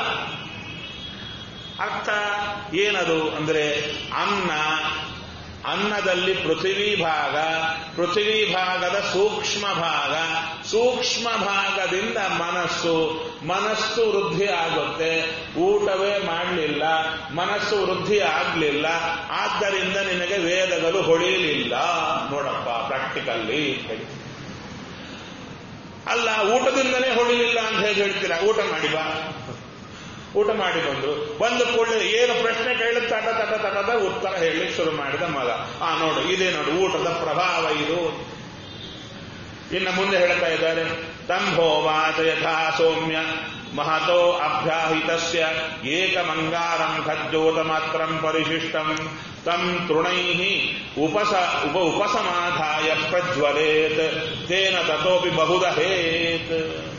ಅರ್ಥ ಏನದು ಅಂದ್ರೆ ಅನ್ನ ಅನ್ನದಲ್ಲಿ ಪೃಥ್ವಿ ಭಾಗ ಪೃಥ್ವಿ ಭಾಗದ ಸೂಕ್ಷ್ಮ ಭಾಗ ಸೂಕ್ಷ್ಮ ಭಾಗದಿಂದ ಮನಸ್ಸು ಮನಸ್ಸು ವೃದ್ಧಿ ಆಗುತ್ತೆ ಊಟವೇ ಮಾಡಲಿಲ್ಲ ಮನಸ್ಸು ವೃದ್ಧಿ ಆಗಲಿಲ್ಲ ಆದ್ದರಿಂದ ನಿನಗೆ ವೇದಗಳು ಹೊಳೆಯಲಿಲ್ಲ ನೋಡಪ್ಪ ಪ್ರಾಕ್ಟಿಕಲ್ಲಿ ಹೇಳಿ ಅಲ್ಲ ಊಟದಿಂದಲೇ ಹೊಳಿಲಿಲ್ಲ ಅಂತ ಹೇಗೆ ಹೇಳ್ತೀರಾ ಊಟ ಮಾಡಿ ಬಾ ಊಟ ಮಾಡಿ ಬಂದ್ರು ಬಂದ ಕೂಡಲೇ ಏನು ಪ್ರಶ್ನೆ ಕೇಳಿದ ತಟ ತಟ ತಟದ ಉತ್ತರ ಹೇಳಲಿಕ್ಕೆ ಶುರು ಮಾಡಿದ ಮಗ ಆ ನೋಡು ಇದೇ ನೋಡು ಊಟದ ಪ್ರಭಾವ ಇದು ಇನ್ನು ಮುಂದೆ ಹೇಳ್ತಾ ಇದ್ದಾರೆ ತಂಭೋವಾಚ ಯಥಾ ಸೌಮ್ಯ ಮಹತೋ ಅಭ್ಯಾಹಿತಸ್ಯ ಏಕಮಂಗಾರಂ ಖಜ್ಜೋತ ಮಾತ್ರಂ ಪರಿಶಿಷ್ಟಂ ತಂ ತೃಣೈ ಉಪಸ ಉಪ ಉಪಸಮಾಧಾಯ ಪ್ರಜ್ವಲೇತ್ ತೇನ ತತೋಪಿ ಬಹುದಹೇತ್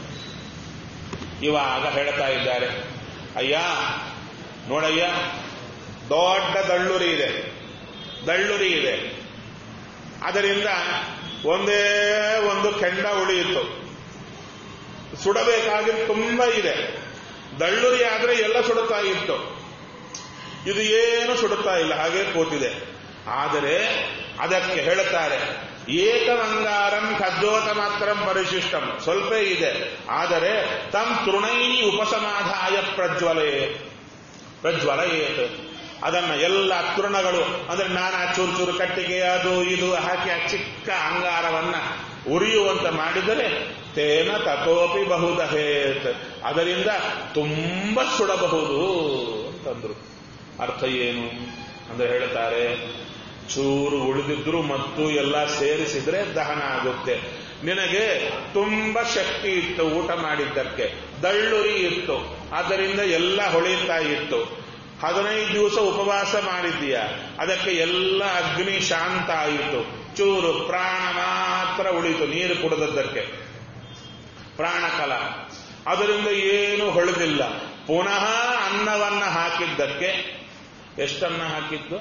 ಇವಾಗ ಹೇಳ್ತಾ ಇದ್ದಾರೆ ಅಯ್ಯ ನೋಡಯ್ಯ ದೊಡ್ಡ ದಳ್ಳುರಿ ಇದೆ ದಳ್ಳುರಿ ಇದೆ ಅದರಿಂದ ಒಂದೇ ಒಂದು ಕೆಂಡ ಉಳಿಯಿತು ಸುಡಬೇಕಾಗಿ ತುಂಬಾ ಇದೆ ದಳ್ಳುರಿ ಆದ್ರೆ ಎಲ್ಲ ಸುಡುತ್ತಾ ಇತ್ತು ಇದು ಏನು ಸುಡುತ್ತಾ ಇಲ್ಲ ಹಾಗೆ ಕೂತಿದೆ ಆದರೆ ಅದಕ್ಕೆ ಹೇಳುತ್ತಾರೆ ಏಕಮಂಗಾರಂ ಖಜ್ಜೋತ ಮಾತ್ರ ಪರಿಶಿಷ್ಟಂ ಸ್ವಲ್ಪ ಇದೆ ಆದರೆ ತಂ ತೃಣೈ ಉಪಸಮಾಧಾಯ ಪ್ರಜ್ವಲೇ ಪ್ರಜ್ವಲಯೇತ್ ಅದನ್ನ ಎಲ್ಲ ತೃಣಗಳು ಅಂದ್ರೆ ನಾನಾ ಚೂರು ಚೂರು ಕಟ್ಟಿಗೆ ಅದು ಇದು ಹಾಕಿ ಆ ಚಿಕ್ಕ ಅಂಗಾರವನ್ನ ಉರಿಯುವಂತ ಮಾಡಿದರೆ ತೇನ ತಥೋಪಿ ಬಹುದಹೇತ್ ಅದರಿಂದ ತುಂಬ ಸುಡಬಹುದು ಅಂತಂದ್ರು ಅರ್ಥ ಏನು ಅಂದ್ರೆ ಹೇಳ್ತಾರೆ ಚೂರು ಉಳಿದಿದ್ರು ಮತ್ತು ಎಲ್ಲ ಸೇರಿಸಿದ್ರೆ ದಹನ ಆಗುತ್ತೆ ನಿನಗೆ ತುಂಬಾ ಶಕ್ತಿ ಇತ್ತು ಊಟ ಮಾಡಿದ್ದಕ್ಕೆ ದಳ್ಳುರಿ ಇತ್ತು ಆದ್ದರಿಂದ ಎಲ್ಲ ಹೊಳಿತಾ ಇತ್ತು ಹದಿನೈದು ದಿವಸ ಉಪವಾಸ ಮಾಡಿದ್ದೀಯ ಅದಕ್ಕೆ ಎಲ್ಲ ಅಗ್ನಿ ಶಾಂತ ಆಯಿತು ಚೂರು ಪ್ರಾಣ ಮಾತ್ರ ಉಳಿತು ನೀರು ಕುಡಿದದ್ದಕ್ಕೆ ಪ್ರಾಣಕಲ ಅದರಿಂದ ಏನು ಹೊಳೆದಿಲ್ಲ ಪುನಃ ಅನ್ನವನ್ನ ಹಾಕಿದ್ದಕ್ಕೆ ಎಷ್ಟನ್ನ ಹಾಕಿದ್ದು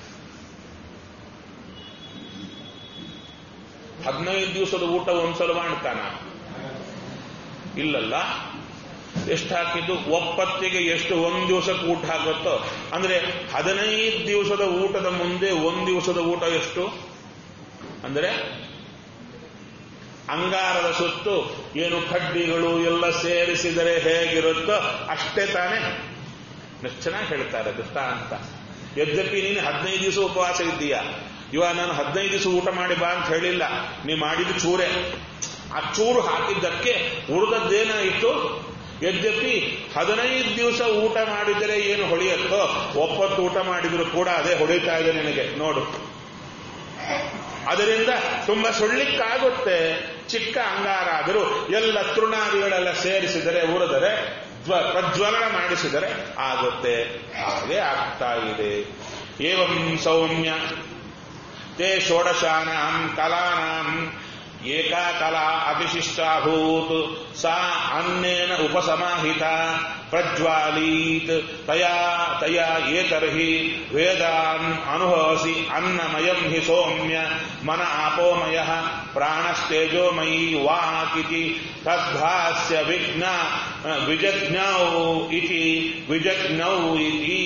ಹದಿನೈದು ದಿವಸದ ಊಟ ಒಂದ್ಸಲ ಮಾಡ್ತಾನ ಇಲ್ಲಲ್ಲ ಎಷ್ಟು ಹಾಕಿದ್ದು ಒಪ್ಪತ್ತಿಗೆ ಎಷ್ಟು ಒಂದ್ ದಿವಸಕ್ಕೆ ಊಟ ಹಾಕುತ್ತೋ ಅಂದ್ರೆ ಹದಿನೈದು ದಿವಸದ ಊಟದ ಮುಂದೆ ಒಂದ್ ದಿವಸದ ಊಟ ಎಷ್ಟು ಅಂದ್ರೆ ಅಂಗಾರದ ಸುತ್ತು ಏನು ಕಡ್ಡಿಗಳು ಎಲ್ಲ ಸೇರಿಸಿದರೆ ಹೇಗಿರುತ್ತೋ ಅಷ್ಟೇ ತಾನೇ ಚೆನ್ನಾಗಿ ಹೇಳ್ತಾರೆ ದೃಷ್ಟಾಂತ ಯದ್ಯಪಿ ನೀನು ಹದಿನೈದು ದಿವಸ ಉಪವಾಸ ಇದ್ದೀಯ ಇವಾಗ ನಾನು ಹದಿನೈದು ದಿವಸ ಊಟ ಮಾಡಿ ಬಾ ಅಂತ ಹೇಳಿಲ್ಲ ನೀ ಮಾಡಿದ ಚೂರೆ ಆ ಚೂರು ಹಾಕಿದ್ದಕ್ಕೆ ಉಳಿದದ್ದೇನಾಯಿತು ಯದ್ಯಪಿ ಹದಿನೈದು ದಿವಸ ಊಟ ಮಾಡಿದರೆ ಏನು ಹೊಳೆಯುತ್ತೋ ಒಪ್ಪತ್ತು ಊಟ ಮಾಡಿದ್ರು ಕೂಡ ಅದೇ ಹೊಳಿತಾ ಇದೆ ನಿನಗೆ ನೋಡು ಅದರಿಂದ ತುಂಬಾ ಸುಳ್ಳಿಕ್ಕಾಗುತ್ತೆ ಚಿಕ್ಕ ಅಂಗಾರ ಆದರೂ ಎಲ್ಲ ತೃಣಾದಿಗಳೆಲ್ಲ ಸೇರಿಸಿದರೆ ಉರಿದರೆ ಪ್ರಜ್ವಲನ ಮಾಡಿಸಿದರೆ ಆಗುತ್ತೆ ಹಾಗೆ ಆಗ್ತಾ ಇದೆ ಏವಂ ಸೌಮ್ಯ ತೇ ಷೋಡಶಾನಾಂ ಕಲಾನಾಂ ಏಕಾ ಕಲಾ ಅತಿಶಿಷ್ಟಾಭೂತ್ ಸಾ ಅನ್ನೇನ ಉಪಸಮಾಹಿತ ಪ್ರಜ್ವಾಲೀತ್ ತಯಾ ತಯಾ ಏತರ್ಹಿ ವೇದಾನ್ ಅನುಭವಸಿ ಅನ್ನಮಯಂ ಹಿ ಸೌಮ್ಯ ಮನ ಆಪೋಮಯ ಪ್ರಾಣಸ್ತೇಜೋಮಯೀ ವಾಕಿತಿ ತದ್ಭಾಸ್ಯ ವಿಜ್ಞ ವಿಜಜ್ಞೌ ಇತಿ ವಿಜಜ್ಞೌ ಇತಿ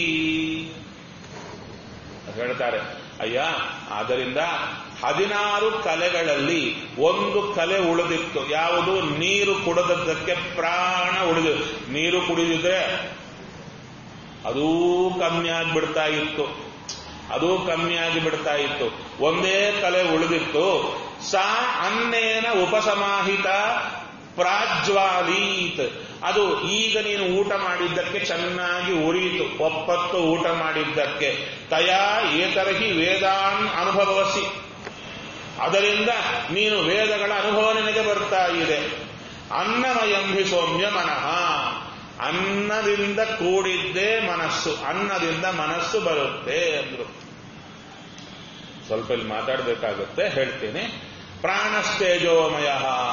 ಹೇಳ್ತಾರೆ ಅಯ್ಯ ಆದ್ದರಿಂದ ಹದಿನಾರು ಕಲೆಗಳಲ್ಲಿ ಒಂದು ಕಲೆ ಉಳಿದಿತ್ತು ಯಾವುದು ನೀರು ಕುಡದದ್ದಕ್ಕೆ ಪ್ರಾಣ ಉಳಿದು ನೀರು ಕುಡಿದಿದ್ರೆ ಅದೂ ಕಮ್ಮಿ ಆಗಿಬಿಡ್ತಾ ಇತ್ತು ಅದು ಕಮ್ಮಿ ಆಗಿ ಬಿಡ್ತಾ ಇತ್ತು ಒಂದೇ ಕಲೆ ಉಳಿದಿತ್ತು ಸಾ ಅನ್ನೇನ ಉಪಸಮಾಹಿತ ಪ್ರಾಜ್ವಾಲೀತ್ ಅದು ಈಗ ನೀನು ಊಟ ಮಾಡಿದ್ದಕ್ಕೆ ಚೆನ್ನಾಗಿ ಉರಿಯಿತು ಒಪ್ಪತ್ತು ಊಟ ಮಾಡಿದ್ದಕ್ಕೆ ತಯಾ ಏತರಹಿ ವೇದಾನ್ ಅನುಭವಸಿ ಅದರಿಂದ ನೀನು ವೇದಗಳ ಅನುಭವ ನಿನಗೆ ಬರ್ತಾ ಇದೆ ಅನ್ನಮಯಂಭಿ ಸೌಮ್ಯ ಮನಃ ಅನ್ನದಿಂದ ಕೂಡಿದ್ದೇ ಮನಸ್ಸು ಅನ್ನದಿಂದ ಮನಸ್ಸು ಬರುತ್ತೆ ಅಂದ್ರು ಸ್ವಲ್ಪ ಇಲ್ಲಿ ಮಾತಾಡಬೇಕಾಗುತ್ತೆ ಹೇಳ್ತೀನಿ ಪ್ರಾಣಸ್ತೇಜೋಮಯ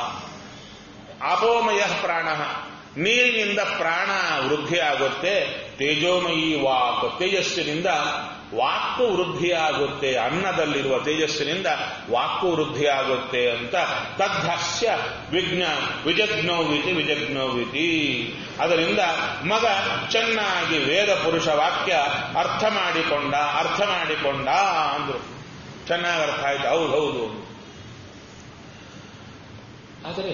ಅಪೋಮಯ ಪ್ರಾಣ ನೀರಿನಿಂದ ಪ್ರಾಣ ವೃದ್ಧಿಯಾಗುತ್ತೆ ತೇಜೋಮಯಿ ವಾಕ್ ತೇಜಸ್ಸಿನಿಂದ ವಾಕು ವೃದ್ಧಿಯಾಗುತ್ತೆ ಅನ್ನದಲ್ಲಿರುವ ತೇಜಸ್ಸಿನಿಂದ ವಾಕು ವೃದ್ಧಿಯಾಗುತ್ತೆ ಅಂತ ತದ್ಧಸ್ಯ ವಿಜ್ಞ ವಿಜಜ್ಞೋವಿತಿ ವಿಜಜ್ಞೋವಿತಿ ಅದರಿಂದ ಮಗ ಚೆನ್ನಾಗಿ ವೇದ ಪುರುಷ ವಾಕ್ಯ ಅರ್ಥ ಮಾಡಿಕೊಂಡ ಅರ್ಥ ಮಾಡಿಕೊಂಡ ಅಂದ್ರು ಚೆನ್ನಾಗಿ ಅರ್ಥ ಆಯ್ತು ಹೌದು ಹೌದು ಆದರೆ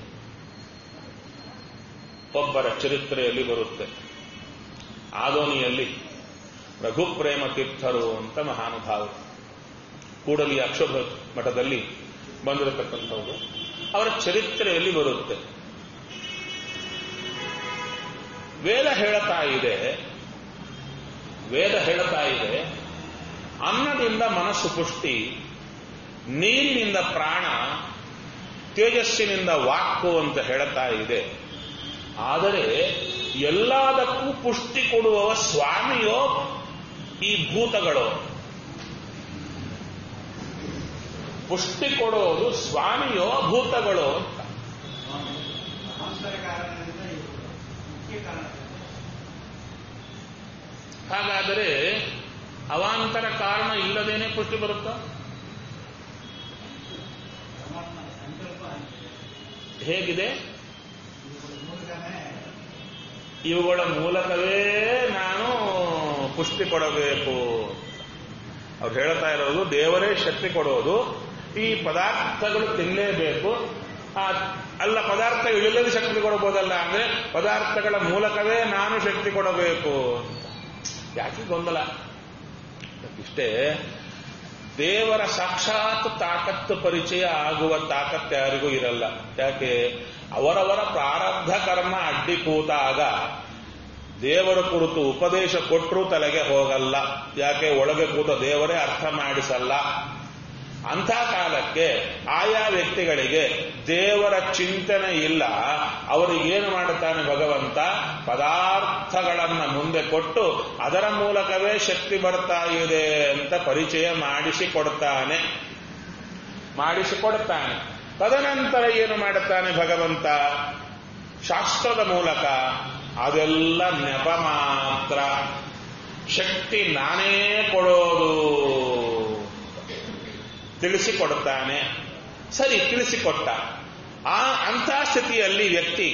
ಒಬ್ಬರ ಚರಿತ್ರೆಯಲ್ಲಿ ಬರುತ್ತೆ ಆದೋನಿಯಲ್ಲಿ ರಘುಪ್ರೇಮ ತೀರ್ಥರು ಅಂತ ಮಹಾನುಭಾವರು ಕೂಡಲಿ ಅಕ್ಷೋಭ ಮಠದಲ್ಲಿ ಬಂದಿರತಕ್ಕಂಥವ್ರು ಅವರ ಚರಿತ್ರೆಯಲ್ಲಿ ಬರುತ್ತೆ ವೇದ ಹೇಳುತ್ತಾ ಇದೆ ವೇದ ಹೇಳುತ್ತಾ ಇದೆ ಅನ್ನದಿಂದ ಮನಸ್ಸು ಪುಷ್ಟಿ ನೀರಿನಿಂದ ಪ್ರಾಣ ತೇಜಸ್ಸಿನಿಂದ ವಾಕು ಅಂತ ಹೇಳ್ತಾ ಇದೆ ಆದರೆ ಎಲ್ಲದಕ್ಕೂ ಪುಷ್ಟಿ ಕೊಡುವವ ಸ್ವಾಮಿಯೋ ಈ ಭೂತಗಳು ಪುಷ್ಟಿ ಕೊಡೋದು ಸ್ವಾಮಿಯೋ ಭೂತಗಳು ಅಂತ ಮಹಾಂತರ ಕಾರಣದಿಂದ ಇವರು ಮುಖ್ಯ ಕಾರಣ ಹಾಗಾದರೆ ಅವಾಂತರ ಕಾರಣ ಇಲ್ಲದೇನೆ ಪುಷ್ಟಿ ಬರುತ್ತಾ ಪರಮಾತ್ಮ ಸಂಕಲ್ಪ ಹೇಗಿದೆ ಇವುಗಳ ಮೂಲಕನೇ ಇವುಗಳ ಮೂಲಕವೇ ನಾನು ಪುಷ್ಟಿ ಕೊಡಬೇಕು ಅವ್ರು ಹೇಳ್ತಾ ಇರೋದು ದೇವರೇ ಶಕ್ತಿ ಕೊಡೋದು ಈ ಪದಾರ್ಥಗಳು ತಿನ್ನಲೇಬೇಕು ಆ ಅಲ್ಲ ಪದಾರ್ಥ ಇಳಿಲ್ಲದೆ ಶಕ್ತಿ ಕೊಡಬಹುದಲ್ಲ ಅಂದ್ರೆ ಪದಾರ್ಥಗಳ ಮೂಲಕವೇ ನಾನು ಶಕ್ತಿ ಕೊಡಬೇಕು ಯಾಕೆ ಗೊಂದಲ ಇಷ್ಟೇ ದೇವರ ಸಾಕ್ಷಾತ್ ತಾಕತ್ತು ಪರಿಚಯ ಆಗುವ ತಾಕತ್ತು ಯಾರಿಗೂ ಇರಲ್ಲ ಯಾಕೆ ಅವರವರ ಪ್ರಾರಬ್ಧ ಕರ್ಮ ಅಡ್ಡಿ ಕೂತಾಗ ದೇವರ ಕುರಿತು ಉಪದೇಶ ಕೊಟ್ಟರೂ ತಲೆಗೆ ಹೋಗಲ್ಲ ಯಾಕೆ ಒಳಗೆ ಕೂತ ದೇವರೇ ಅರ್ಥ ಮಾಡಿಸಲ್ಲ ಅಂಥ ಕಾಲಕ್ಕೆ ಆಯಾ ವ್ಯಕ್ತಿಗಳಿಗೆ ದೇವರ ಚಿಂತನೆ ಇಲ್ಲ ಅವರಿಗೇನು ಮಾಡುತ್ತಾನೆ ಭಗವಂತ ಪದಾರ್ಥಗಳನ್ನ ಮುಂದೆ ಕೊಟ್ಟು ಅದರ ಮೂಲಕವೇ ಶಕ್ತಿ ಬರ್ತಾ ಇದೆ ಅಂತ ಪರಿಚಯ ಮಾಡಿಸಿಕೊಡ್ತಾನೆ ಮಾಡಿಸಿಕೊಡ್ತಾನೆ ತದನಂತರ ಏನು ಮಾಡುತ್ತಾನೆ ಭಗವಂತ ಶಾಸ್ತ್ರದ ಮೂಲಕ ಅದೆಲ್ಲ ನೆಪ ಮಾತ್ರ ಶಕ್ತಿ ನಾನೇ ಕೊಡೋದು ತಿಳಿಸಿಕೊಡುತ್ತಾನೆ ಸರಿ ತಿಳಿಸಿಕೊಟ್ಟ ಆ ಅಂಥ ಸ್ಥಿತಿಯಲ್ಲಿ ವ್ಯಕ್ತಿ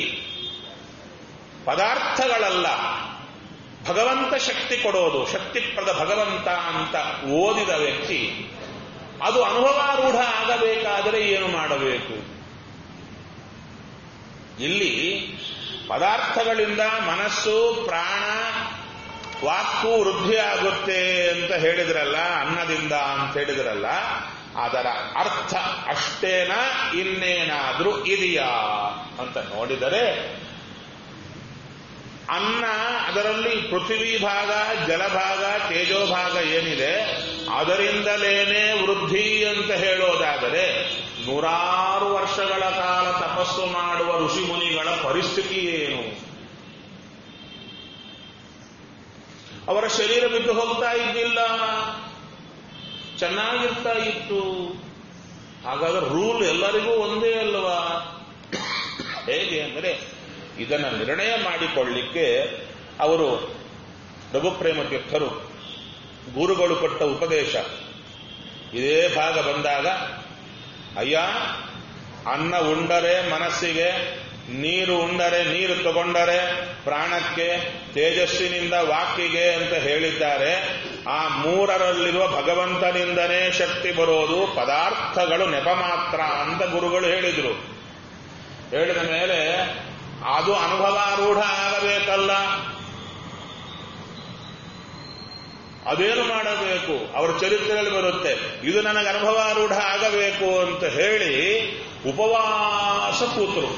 ಪದಾರ್ಥಗಳಲ್ಲ ಭಗವಂತ ಶಕ್ತಿ ಕೊಡೋದು ಶಕ್ತಿಪ್ರದ ಭಗವಂತ ಅಂತ ಓದಿದ ವ್ಯಕ್ತಿ ಅದು ಅನುಭವಾರೂಢ ಆಗಬೇಕಾದರೆ ಏನು ಮಾಡಬೇಕು ಇಲ್ಲಿ ಪದಾರ್ಥಗಳಿಂದ ಮನಸ್ಸು ಪ್ರಾಣ ವಾಕು ವೃದ್ಧಿಯಾಗುತ್ತೆ ಅಂತ ಹೇಳಿದ್ರಲ್ಲ ಅನ್ನದಿಂದ ಅಂತ ಹೇಳಿದ್ರಲ್ಲ ಅದರ ಅರ್ಥ ಅಷ್ಟೇನ ಇನ್ನೇನಾದ್ರೂ ಇದೆಯಾ ಅಂತ ನೋಡಿದರೆ ಅನ್ನ ಅದರಲ್ಲಿ ಪೃಥ್ವಿ ಭಾಗ ಜಲಭಾಗ ತೇಜೋಭಾಗ ಏನಿದೆ ಅದರಿಂದಲೇನೆ ವೃದ್ಧಿ ಅಂತ ಹೇಳೋದಾದರೆ ನೂರಾರು ವರ್ಷಗಳ ಕಾಲ ತಪಸ್ಸು ಮಾಡುವ ಋಷಿ ಮುನಿಗಳ ಪರಿಸ್ಥಿತಿ ಏನು ಅವರ ಶರೀರ ಬಿದ್ದು ಹೋಗ್ತಾ ಇದ್ದಿಲ್ಲ ಚೆನ್ನಾಗಿರ್ತಾ ಇತ್ತು ಹಾಗಾದ್ರೆ ರೂಲ್ ಎಲ್ಲರಿಗೂ ಒಂದೇ ಅಲ್ವಾ ಹೇಗೆ ಅಂದರೆ ಇದನ್ನ ನಿರ್ಣಯ ಮಾಡಿಕೊಳ್ಳಿಕ್ಕೆ ಅವರು ರಘುಪ್ರೇಮ ತೀರ್ಥರು ಗುರುಗಳು ಕೊಟ್ಟ ಉಪದೇಶ ಇದೇ ಭಾಗ ಬಂದಾಗ ಅಯ್ಯ ಅನ್ನ ಉಂಡರೆ ಮನಸ್ಸಿಗೆ ನೀರು ಉಂಡರೆ ನೀರು ತಗೊಂಡರೆ ಪ್ರಾಣಕ್ಕೆ ತೇಜಸ್ಸಿನಿಂದ ವಾಕಿಗೆ ಅಂತ ಹೇಳಿದ್ದಾರೆ ಆ ಮೂರರಲ್ಲಿರುವ ಭಗವಂತನಿಂದನೇ ಶಕ್ತಿ ಬರೋದು ಪದಾರ್ಥಗಳು ನೆಪ ಮಾತ್ರ ಅಂತ ಗುರುಗಳು ಹೇಳಿದರು ಹೇಳಿದ ಮೇಲೆ ಅದು ಅನುಭವಾರೂಢ ಆಗಬೇಕಲ್ಲ ಅದೇನು ಮಾಡಬೇಕು ಅವರ ಚರಿತ್ರೆಯಲ್ಲಿ ಬರುತ್ತೆ ಇದು ನನಗೆ ಅನುಭವಾರೂಢ ಆಗಬೇಕು ಅಂತ ಹೇಳಿ ಉಪವಾಸ ಕೂತರು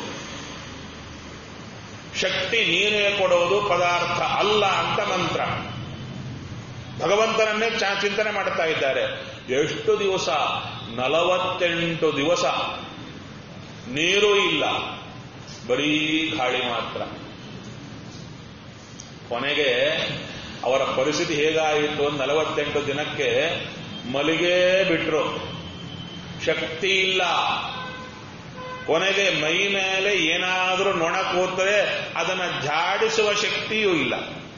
ಶಕ್ತಿ ನೀನೇ ಕೊಡೋದು ಪದಾರ್ಥ ಅಲ್ಲ ಅಂತ ಮಂತ್ರ ಭಗವಂತನನ್ನೇ ಚಾ ಚಿಂತನೆ ಮಾಡ್ತಾ ಇದ್ದಾರೆ ಎಷ್ಟು ದಿವಸ ನಲವತ್ತೆಂಟು ದಿವಸ ನೀರು ಇಲ್ಲ ಬರೀ ಗಾಳಿ ಮಾತ್ರ ಕೊನೆಗೆ ಅವರ ಪರಿಸ್ಥಿತಿ ಹೇಗಾಯಿತು ನಲವತ್ತೆಂಟು ದಿನಕ್ಕೆ ಮಲಿಗೆ ಬಿಟ್ರು ಶಕ್ತಿ ಇಲ್ಲ ಕೊನೆಗೆ ಮೈ ಮೇಲೆ ಏನಾದರೂ ನೊಣ ಕೂತರೆ ಅದನ್ನು ಜಾಡಿಸುವ ಶಕ್ತಿಯೂ ಇಲ್ಲ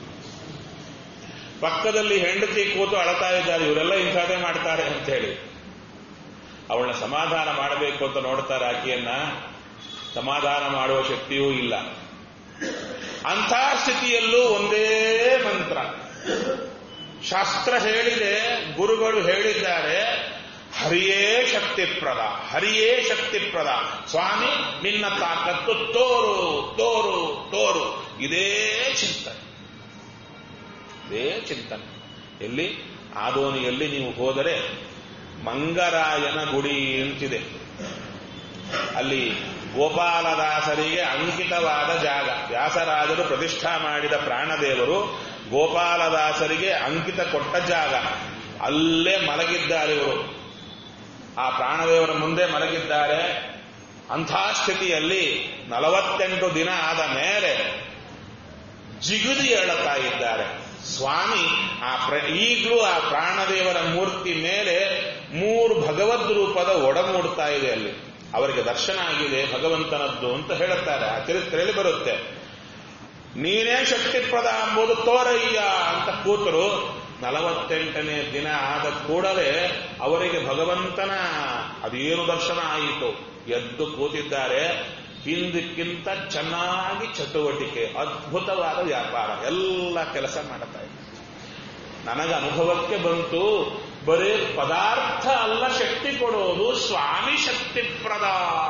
ಪಕ್ಕದಲ್ಲಿ ಹೆಂಡತಿ ಕೂತು ಅಳತಾ ಇದ್ದಾರೆ ಇವರೆಲ್ಲ ಇಂಥದೇ ಮಾಡ್ತಾರೆ ಅಂತ ಹೇಳಿ ಅವಳನ್ನ ಸಮಾಧಾನ ಮಾಡಬೇಕು ಅಂತ ನೋಡ್ತಾರೆ ಆಕೆಯನ್ನ ಸಮಾಧಾನ ಮಾಡುವ ಶಕ್ತಿಯೂ ಇಲ್ಲ ಅಂಥ ಸ್ಥಿತಿಯಲ್ಲೂ ಒಂದೇ ಮಂತ್ರ ಶಾಸ್ತ್ರ ಹೇಳಿದೆ ಗುರುಗಳು ಹೇಳಿದ್ದಾರೆ ಹರಿಯೇ ಶಕ್ತಿಪ್ರದ ಹರಿಯೇ ಶಕ್ತಿಪ್ರದ ಸ್ವಾಮಿ ನಿನ್ನ ತಾಕತ್ತು ತೋರು ತೋರು ತೋರು ಇದೇ ಚಿಂತನೆ ಇದೇ ಚಿಂತನೆ ಎಲ್ಲಿ ಆದೋನಿಯಲ್ಲಿ ನೀವು ಹೋದರೆ ಮಂಗರಾಯನ ಗುಡಿ ಅಂತಿದೆ ಅಲ್ಲಿ ಗೋಪಾಲದಾಸರಿಗೆ ಅಂಕಿತವಾದ ಜಾಗ ವ್ಯಾಸರಾಜರು ಪ್ರತಿಷ್ಠಾ ಮಾಡಿದ ಪ್ರಾಣದೇವರು ಗೋಪಾಲದಾಸರಿಗೆ ಅಂಕಿತ ಕೊಟ್ಟ ಜಾಗ ಅಲ್ಲೇ ಮಲಗಿದ್ದಾರೆ ಇವರು ಆ ಪ್ರಾಣದೇವರ ಮುಂದೆ ಮಲಗಿದ್ದಾರೆ ಅಂಥ ಸ್ಥಿತಿಯಲ್ಲಿ ನಲವತ್ತೆಂಟು ದಿನ ಆದ ಮೇಲೆ ಜಿಗುದಿ ಹೇಳುತ್ತಾ ಇದ್ದಾರೆ ಸ್ವಾಮಿ ಆ ಪ್ರ ಈಗಲೂ ಆ ಪ್ರಾಣದೇವರ ಮೂರ್ತಿ ಮೇಲೆ ಮೂರು ಭಗವದ್ ರೂಪದ ಒಡಮೂಡ್ತಾ ಇದೆ ಅಲ್ಲಿ ಅವರಿಗೆ ದರ್ಶನ ಆಗಿದೆ ಭಗವಂತನದ್ದು ಅಂತ ಹೇಳುತ್ತಾರೆ ಆ ಚರಿತ್ರೆಯಲ್ಲಿ ಬರುತ್ತೆ ನೀನೇ ಶಕ್ತಿಪ್ರದ ಎಂಬುದು ತೋರಯ್ಯ ಅಂತ ಕೂತರು ನಲವತ್ತೆಂಟನೇ ದಿನ ಆದ ಕೂಡಲೇ ಅವರಿಗೆ ಭಗವಂತನ ಅದೇನು ದರ್ಶನ ಆಯಿತು ಎದ್ದು ಕೂತಿದ್ದಾರೆ ಹಿಂದಕ್ಕಿಂತ ಚೆನ್ನಾಗಿ ಚಟುವಟಿಕೆ ಅದ್ಭುತವಾದ ವ್ಯಾಪಾರ ಎಲ್ಲ ಕೆಲಸ ಮಾಡ್ತಾ ಇದ್ದಾರೆ ನನಗೆ ಅನುಭವಕ್ಕೆ ಬಂತು ಬರೀ ಪದಾರ್ಥ ಅಲ್ಲ ಶಕ್ತಿ ಕೊಡೋದು ಸ್ವಾಮಿ ಶಕ್ತಿಪ್ರದ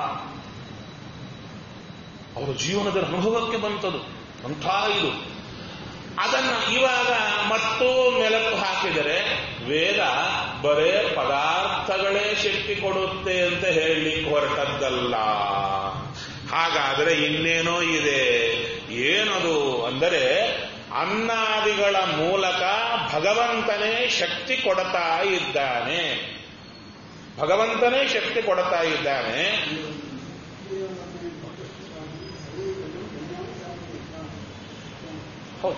ಅವರ ಜೀವನದ ಅನುಭವಕ್ಕೆ ಬಂತದು ಅಂಥ ಇದು ಅದನ್ನ ಇವಾಗ ಮತ್ತೂ ಮೆಲುಕು ಹಾಕಿದರೆ ವೇದ ಬರೇ ಪದಾರ್ಥಗಳೇ ಶಕ್ತಿ ಕೊಡುತ್ತೆ ಅಂತ ಹೇಳಲಿಕ್ಕೆ ಹೊರಟದ್ದಲ್ಲ ಹಾಗಾದರೆ ಇನ್ನೇನೋ ಇದೆ ಏನದು ಅಂದರೆ ಅನ್ನಾದಿಗಳ ಮೂಲಕ ಭಗವಂತನೇ ಶಕ್ತಿ ಕೊಡ್ತಾ ಇದ್ದಾನೆ ಭಗವಂತನೇ ಶಕ್ತಿ ಕೊಡ್ತಾ ಇದ್ದಾನೆ ಹೌದು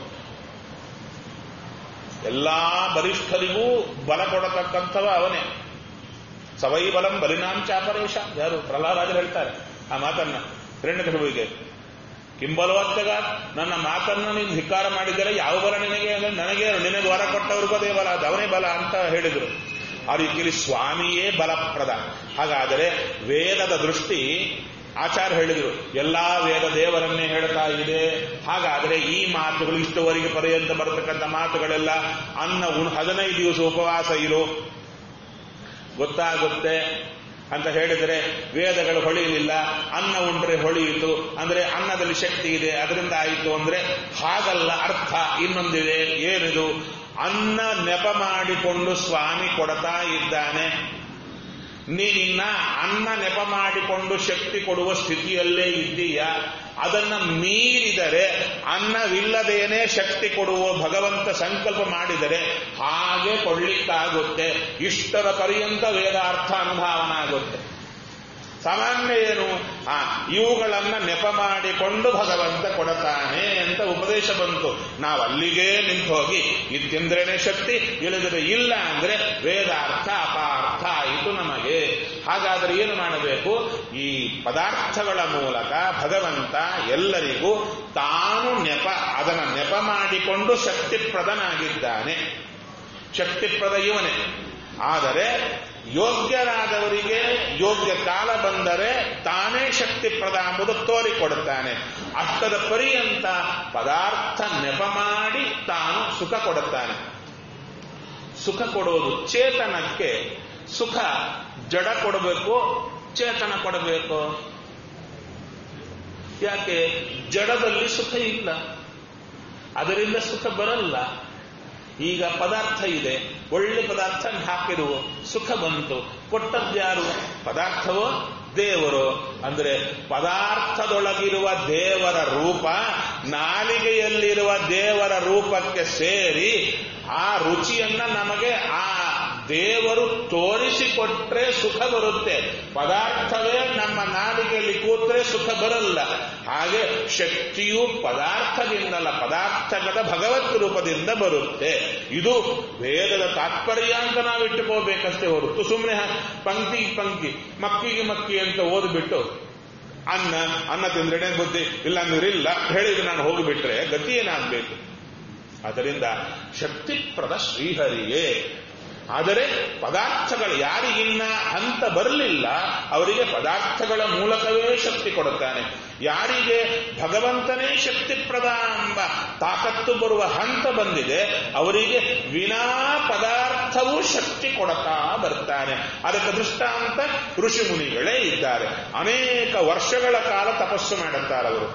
ಎಲ್ಲಾ ಬಲಿಷ್ಠರಿಗೂ ಬಲ ಕೊಡತಕ್ಕಂಥವ ಅವನೇ ಸವೈ ಬಲಂ ಬಲಿನಾಂ ಚಾಪರೇಶ ಯಾರು ಪ್ರಹ್ಲಾದರಾಜರು ಹೇಳ್ತಾರೆ ಆ ಮಾತನ್ನ ಹಿರಣ್ಯಕೃವಿಗೆ ಕಿಂಬಲವತ್ತಗ ನನ್ನ ಮಾತನ್ನು ನೀನು ಧಿಕ್ಕಾರ ಮಾಡಿದರೆ ಯಾವ ಬಲ ನಿನಗೆ ಅಂದ್ರೆ ನನಗೆ ನಿನಗೆ ವರ ಕೊಟ್ಟವ್ರಿಗೂ ಅದೇ ಬಲ ಅದು ಅವನೇ ಬಲ ಅಂತ ಹೇಳಿದರು ಆ ರೀತಿಯಲ್ಲಿ ಸ್ವಾಮಿಯೇ ಬಲಪ್ರದ ಹಾಗಾದರೆ ವೇದದ ದೃಷ್ಟಿ ಆಚಾರ್ಯ ಹೇಳಿದರು ಎಲ್ಲಾ ವೇದ ದೇವರನ್ನೇ ಹೇಳ್ತಾ ಇದೆ ಹಾಗಾದರೆ ಈ ಮಾತುಗಳು ಇಷ್ಟುವರೆಗೆ ಪರ್ಯಂತ ಬರತಕ್ಕಂಥ ಮಾತುಗಳೆಲ್ಲ ಅನ್ನ ಉಣ್ ಹದಿನೈದು ದಿವಸ ಉಪವಾಸ ಇರು ಗೊತ್ತಾಗುತ್ತೆ ಅಂತ ಹೇಳಿದರೆ ವೇದಗಳು ಹೊಳೆಯಲಿಲ್ಲ ಅನ್ನ ಉಂಡ್ರೆ ಹೊಳೆಯಿತು ಅಂದ್ರೆ ಅನ್ನದಲ್ಲಿ ಶಕ್ತಿ ಇದೆ ಅದರಿಂದ ಆಯಿತು ಅಂದ್ರೆ ಹಾಗಲ್ಲ ಅರ್ಥ ಇನ್ನೊಂದಿದೆ ಏನಿದು ಅನ್ನ ನೆಪ ಮಾಡಿಕೊಂಡು ಸ್ವಾಮಿ ಕೊಡ್ತಾ ಇದ್ದಾನೆ ನೀನಿನ್ನ ಅನ್ನ ನೆಪ ಮಾಡಿಕೊಂಡು ಶಕ್ತಿ ಕೊಡುವ ಸ್ಥಿತಿಯಲ್ಲೇ ಇದ್ದೀಯ ಅದನ್ನ ಮೀರಿದರೆ ಅನ್ನವಿಲ್ಲದೇನೆ ಶಕ್ತಿ ಕೊಡುವ ಭಗವಂತ ಸಂಕಲ್ಪ ಮಾಡಿದರೆ ಹಾಗೆ ಕೊಡ್ಲಿಕ್ಕಾಗುತ್ತೆ ಇಷ್ಟರ ಪರ್ಯಂತ ವೇದಾರ್ಥ ಅನುಭಾವನ ಆಗುತ್ತೆ ಸಾಮಾನ್ಯ ಏನು ಆ ಇವುಗಳನ್ನ ನೆಪ ಮಾಡಿಕೊಂಡು ಭಗವಂತ ಕೊಡತಾನೆ ಅಂತ ಉಪದೇಶ ಬಂತು ನಾವು ಅಲ್ಲಿಗೆ ನಿಂತು ಹೋಗಿ ಇದು ತಿಂದ್ರೇನೆ ಶಕ್ತಿ ಇಲ್ಲದ್ರೆ ಇಲ್ಲ ಅಂದ್ರೆ ವೇದಾರ್ಥ ಅಪಾರ್ಥ ಆಯಿತು ನಮಗೆ ಹಾಗಾದ್ರೆ ಏನು ಮಾಡಬೇಕು ಈ ಪದಾರ್ಥಗಳ ಮೂಲಕ ಭಗವಂತ ಎಲ್ಲರಿಗೂ ತಾನು ನೆಪ ಅದನ್ನ ನೆಪ ಮಾಡಿಕೊಂಡು ಶಕ್ತಿಪ್ರದನಾಗಿದ್ದಾನೆ ಶಕ್ತಿಪ್ರದ ಇವನೇ ಆದರೆ ಯೋಗ್ಯರಾದವರಿಗೆ ಯೋಗ್ಯ ಕಾಲ ಬಂದರೆ ತಾನೇ ಶಕ್ತಿಪ್ರದ ಎಂಬುದು ತೋರಿಕೊಡುತ್ತಾನೆ ಅಷ್ಟದ ಪರ್ಯಂತ ಪದಾರ್ಥ ನೆಪ ಮಾಡಿ ತಾನು ಸುಖ ಕೊಡುತ್ತಾನೆ ಸುಖ ಕೊಡೋದು ಚೇತನಕ್ಕೆ ಸುಖ ಜಡ ಕೊಡಬೇಕು ಚೇತನ ಕೊಡಬೇಕು ಯಾಕೆ ಜಡದಲ್ಲಿ ಸುಖ ಇಲ್ಲ ಅದರಿಂದ ಸುಖ ಬರಲ್ಲ ಈಗ ಪದಾರ್ಥ ಇದೆ ಒಳ್ಳೆ ಪದಾರ್ಥ ಹಾಕಿರುವ ಸುಖ ಬಂತು ಕೊಟ್ಟದ್ಯಾರು ಪದಾರ್ಥವೋ ದೇವರು ಅಂದ್ರೆ ಪದಾರ್ಥದೊಳಗಿರುವ ದೇವರ ರೂಪ ನಾಲಿಗೆಯಲ್ಲಿರುವ ದೇವರ ರೂಪಕ್ಕೆ ಸೇರಿ ಆ ರುಚಿಯನ್ನ ನಮಗೆ ಆ ದೇವರು ತೋರಿಸಿಕೊಟ್ರೆ ಸುಖ ಬರುತ್ತೆ ಪದಾರ್ಥವೇ ನಮ್ಮ ನಾಲಿಗೆಯಲ್ಲಿ ಕೂತ್ರೆ ಸುಖ ಬರಲ್ಲ ಹಾಗೆ ಶಕ್ತಿಯು ಪದಾರ್ಥದಿಂದಲ್ಲ ಪದಾರ್ಥಗಳ ಭಗವತ್ ರೂಪದಿಂದ ಬರುತ್ತೆ ಇದು ವೇದದ ತಾತ್ಪರ್ಯ ಅಂತ ನಾವು ಇಟ್ಟುಕೋಬೇಕಷ್ಟೇ ಹೊರತು ಸುಮ್ಮನೆ ಪಂಕ್ತಿ ಪಂಕ್ತಿ ಮಕ್ಕಿಗೆ ಮಕ್ಕಿ ಅಂತ ಓದ್ಬಿಟ್ಟು ಅನ್ನ ಅನ್ನ ತಿಂದ್ರೆನೆ ಬುದ್ಧಿ ಇಲ್ಲ ಅಂದ್ರಿಲ್ಲ ಹೇಳಿದ್ರೆ ನಾನು ಹೋಗಿಬಿಟ್ರೆ ಗತಿ ಏನಾಗಬೇಕು ಅದರಿಂದ ಶಕ್ತಿಪ್ರದ ಶ್ರೀಹರಿಯೇ ಆದರೆ ಪದಾರ್ಥಗಳು ಯಾರಿಗಿನ್ನ ಹಂತ ಬರಲಿಲ್ಲ ಅವರಿಗೆ ಪದಾರ್ಥಗಳ ಮೂಲಕವೇ ಶಕ್ತಿ ಕೊಡುತ್ತಾನೆ ಯಾರಿಗೆ ಭಗವಂತನೇ ಶಕ್ತಿಪ್ರದ ಎಂಬ ತಾಕತ್ತು ಬರುವ ಹಂತ ಬಂದಿದೆ ಅವರಿಗೆ ವಿನಾ ಪದಾರ್ಥವೂ ಶಕ್ತಿ ಕೊಡುತ್ತಾ ಬರ್ತಾನೆ ಅದಕ್ಕೆ ದೃಷ್ಟಾಂತ ಋಷಿ ಮುನಿಗಳೇ ಇದ್ದಾರೆ ಅನೇಕ ವರ್ಷಗಳ ಕಾಲ ತಪಸ್ಸು ಮಾಡುತ್ತಾರೆ ಅವರು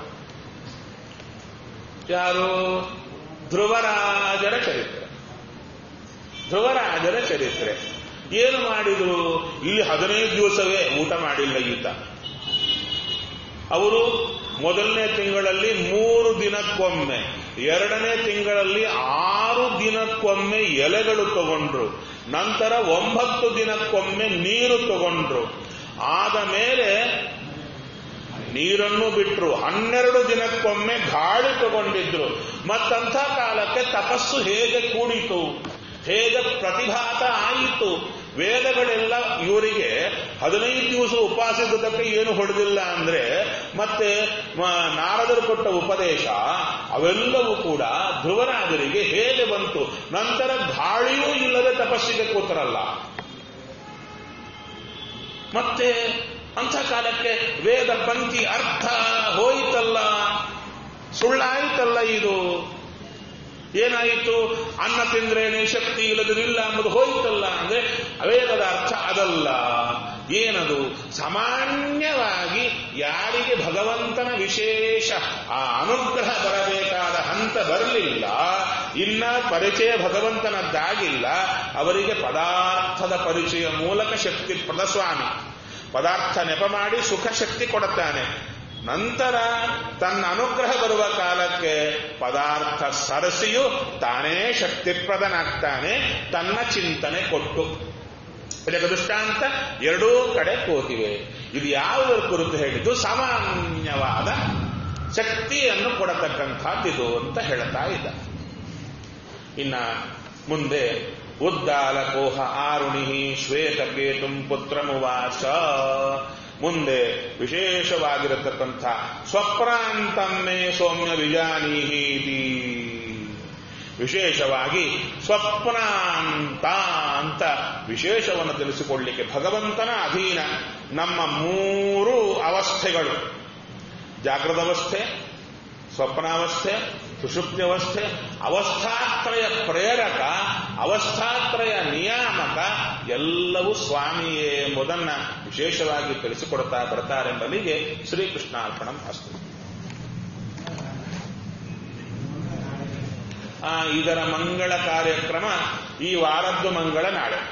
ಯಾರು ಧ್ರುವರಾಜರ ಚರಿತ್ರೆ ಧ್ರುವರಾಜರ ಚರಿತ್ರೆ ಏನು ಮಾಡಿದ್ರು ಇಲ್ಲಿ ಹದಿನೈದು ದಿವಸವೇ ಊಟ ಮಾಡಿಲ್ಲ ಈತ ಅವರು ಮೊದಲನೇ ತಿಂಗಳಲ್ಲಿ ಮೂರು ದಿನಕ್ಕೊಮ್ಮೆ ಎರಡನೇ ತಿಂಗಳಲ್ಲಿ ಆರು ದಿನಕ್ಕೊಮ್ಮೆ ಎಲೆಗಳು ತಗೊಂಡ್ರು ನಂತರ ಒಂಬತ್ತು ದಿನಕ್ಕೊಮ್ಮೆ ನೀರು ತಗೊಂಡ್ರು ಆದ ಮೇಲೆ ನೀರನ್ನು ಬಿಟ್ಟರು ಹನ್ನೆರಡು ದಿನಕ್ಕೊಮ್ಮೆ ಗಾಳಿ ತಗೊಂಡಿದ್ರು ಮತ್ತಂಥ ಕಾಲಕ್ಕೆ ತಪಸ್ಸು ಹೇಗೆ ಕೂಡಿತು ಹೇಗೆ ಪ್ರತಿಭಾತ ಆಯಿತು ವೇದಗಳೆಲ್ಲ ಇವರಿಗೆ ಹದಿನೈದು ದಿವಸ ಉಪವಾಸಿದ್ದಕ್ಕೆ ಏನು ಹೊಡೆದಿಲ್ಲ ಅಂದ್ರೆ ಮತ್ತೆ ಮ- ನಾರದರು ಕೊಟ್ಟ ಉಪದೇಶ ಅವೆಲ್ಲವೂ ಕೂಡ ಧ್ರುವರಾಜರಿಗೆ ಹೇಗೆ ಬಂತು ನಂತರ ಗಾಳಿಯೂ ಇಲ್ಲದೆ ತಪಸ್ಸಿಗೆ ಕೂತರಲ್ಲ ಮತ್ತೆ ಅಂಥ ಕಾಲಕ್ಕೆ ವೇದ ಪಂಕ್ತಿ ಅರ್ಥ ಹೋಯಿತಲ್ಲ ಸುಳ್ಳಾಯಿತಲ್ಲ ಇದು ಏನಾಯಿತು ಅನ್ನ ತಿಂದ್ರೇನೆ ಶಕ್ತಿ ಇಲ್ಲದಿಲ್ಲ ಎಂಬುದು ಹೋಯಿತಲ್ಲ ಅಂದ್ರೆ ವೇದದ ಅರ್ಥ ಅದಲ್ಲ ಏನದು ಸಾಮಾನ್ಯವಾಗಿ ಯಾರಿಗೆ ಭಗವಂತನ ವಿಶೇಷ ಆ ಅನುಗ್ರಹ ಬರಬೇಕಾದ ಹಂತ ಬರಲಿಲ್ಲ ಇನ್ನ ಪರಿಚಯ ಭಗವಂತನದ್ದಾಗಿಲ್ಲ ಅವರಿಗೆ ಪದಾರ್ಥದ ಪರಿಚಯ ಮೂಲಕ ಶಕ್ತಿ ಸ್ವಾಮಿ ಪದಾರ್ಥ ನೆಪ ಮಾಡಿ ಸುಖ ಶಕ್ತಿ ಕೊಡುತ್ತಾನೆ ನಂತರ ತನ್ನ ಅನುಗ್ರಹ ಬರುವ ಕಾಲಕ್ಕೆ ಪದಾರ್ಥ ಸರಸಿಯು ತಾನೇ ಶಕ್ತಿಪ್ರದನಾಗ್ತಾನೆ ತನ್ನ ಚಿಂತನೆ ಕೊಟ್ಟು ಇದಕ್ಕೆ ದೃಷ್ಟಾಂತ ಎರಡೂ ಕಡೆ ಕೂತಿವೆ ಇದು ಯಾವುದರ ಕುರಿತು ಹೇಳಿದ್ದು ಸಾಮಾನ್ಯವಾದ ಶಕ್ತಿಯನ್ನು ಕೊಡತಕ್ಕಂಥದ್ದಿದು ಅಂತ ಹೇಳ್ತಾ ಇದ್ದ ಇನ್ನ ಮುಂದೆ ಉದ್ದಾಲಕೋಹ ಆರುಣಿ ಶ್ವೇತಕೇತುಂ ಪುತ್ರಮುವಾಚ ಮುಂದೆ ವಿಶೇಷವಾಗಿರತಕ್ಕಂಥ ಸ್ವಪ್ರಾಂತಮ್ಮೆ ಸೌಮ್ಯ ವಿಜಾನೀಹೀತಿ ವಿಶೇಷವಾಗಿ ಸ್ವಪ್ನಾಂತ ಅಂತ ವಿಶೇಷವನ್ನು ತಿಳಿಸಿಕೊಳ್ಳಿಕ್ಕೆ ಭಗವಂತನ ಅಧೀನ ನಮ್ಮ ಮೂರು ಅವಸ್ಥೆಗಳು ಜಾಗೃತ ಅವಸ್ಥೆ ಸ್ವಪ್ನಾವಸ್ಥೆ ಸುಷುಪ್ತ್ಯವಸ್ಥೆ ಅವಸ್ಥಾತ್ರಯ ಪ್ರೇರಕ ಅವಸ್ಥಾತ್ರಯ ನಿಯಾಮಕ ಎಲ್ಲವೂ ಸ್ವಾಮಿಯೇ ಎಂಬುದನ್ನ ವಿಶೇಷವಾಗಿ ತಿಳಿಸಿಕೊಡ್ತಾ ಬರ್ತಾರೆಂಬಲಿಗೆ ಶ್ರೀಕೃಷ್ಣಾರ್ಪಣಂ ಅಸ್ತು ಆ, ಇದರ ಮಂಗಳ ಕಾರ್ಯಕ್ರಮ ಈ ವಾರದ್ದು ಮಂಗಳ ನಾಳೆ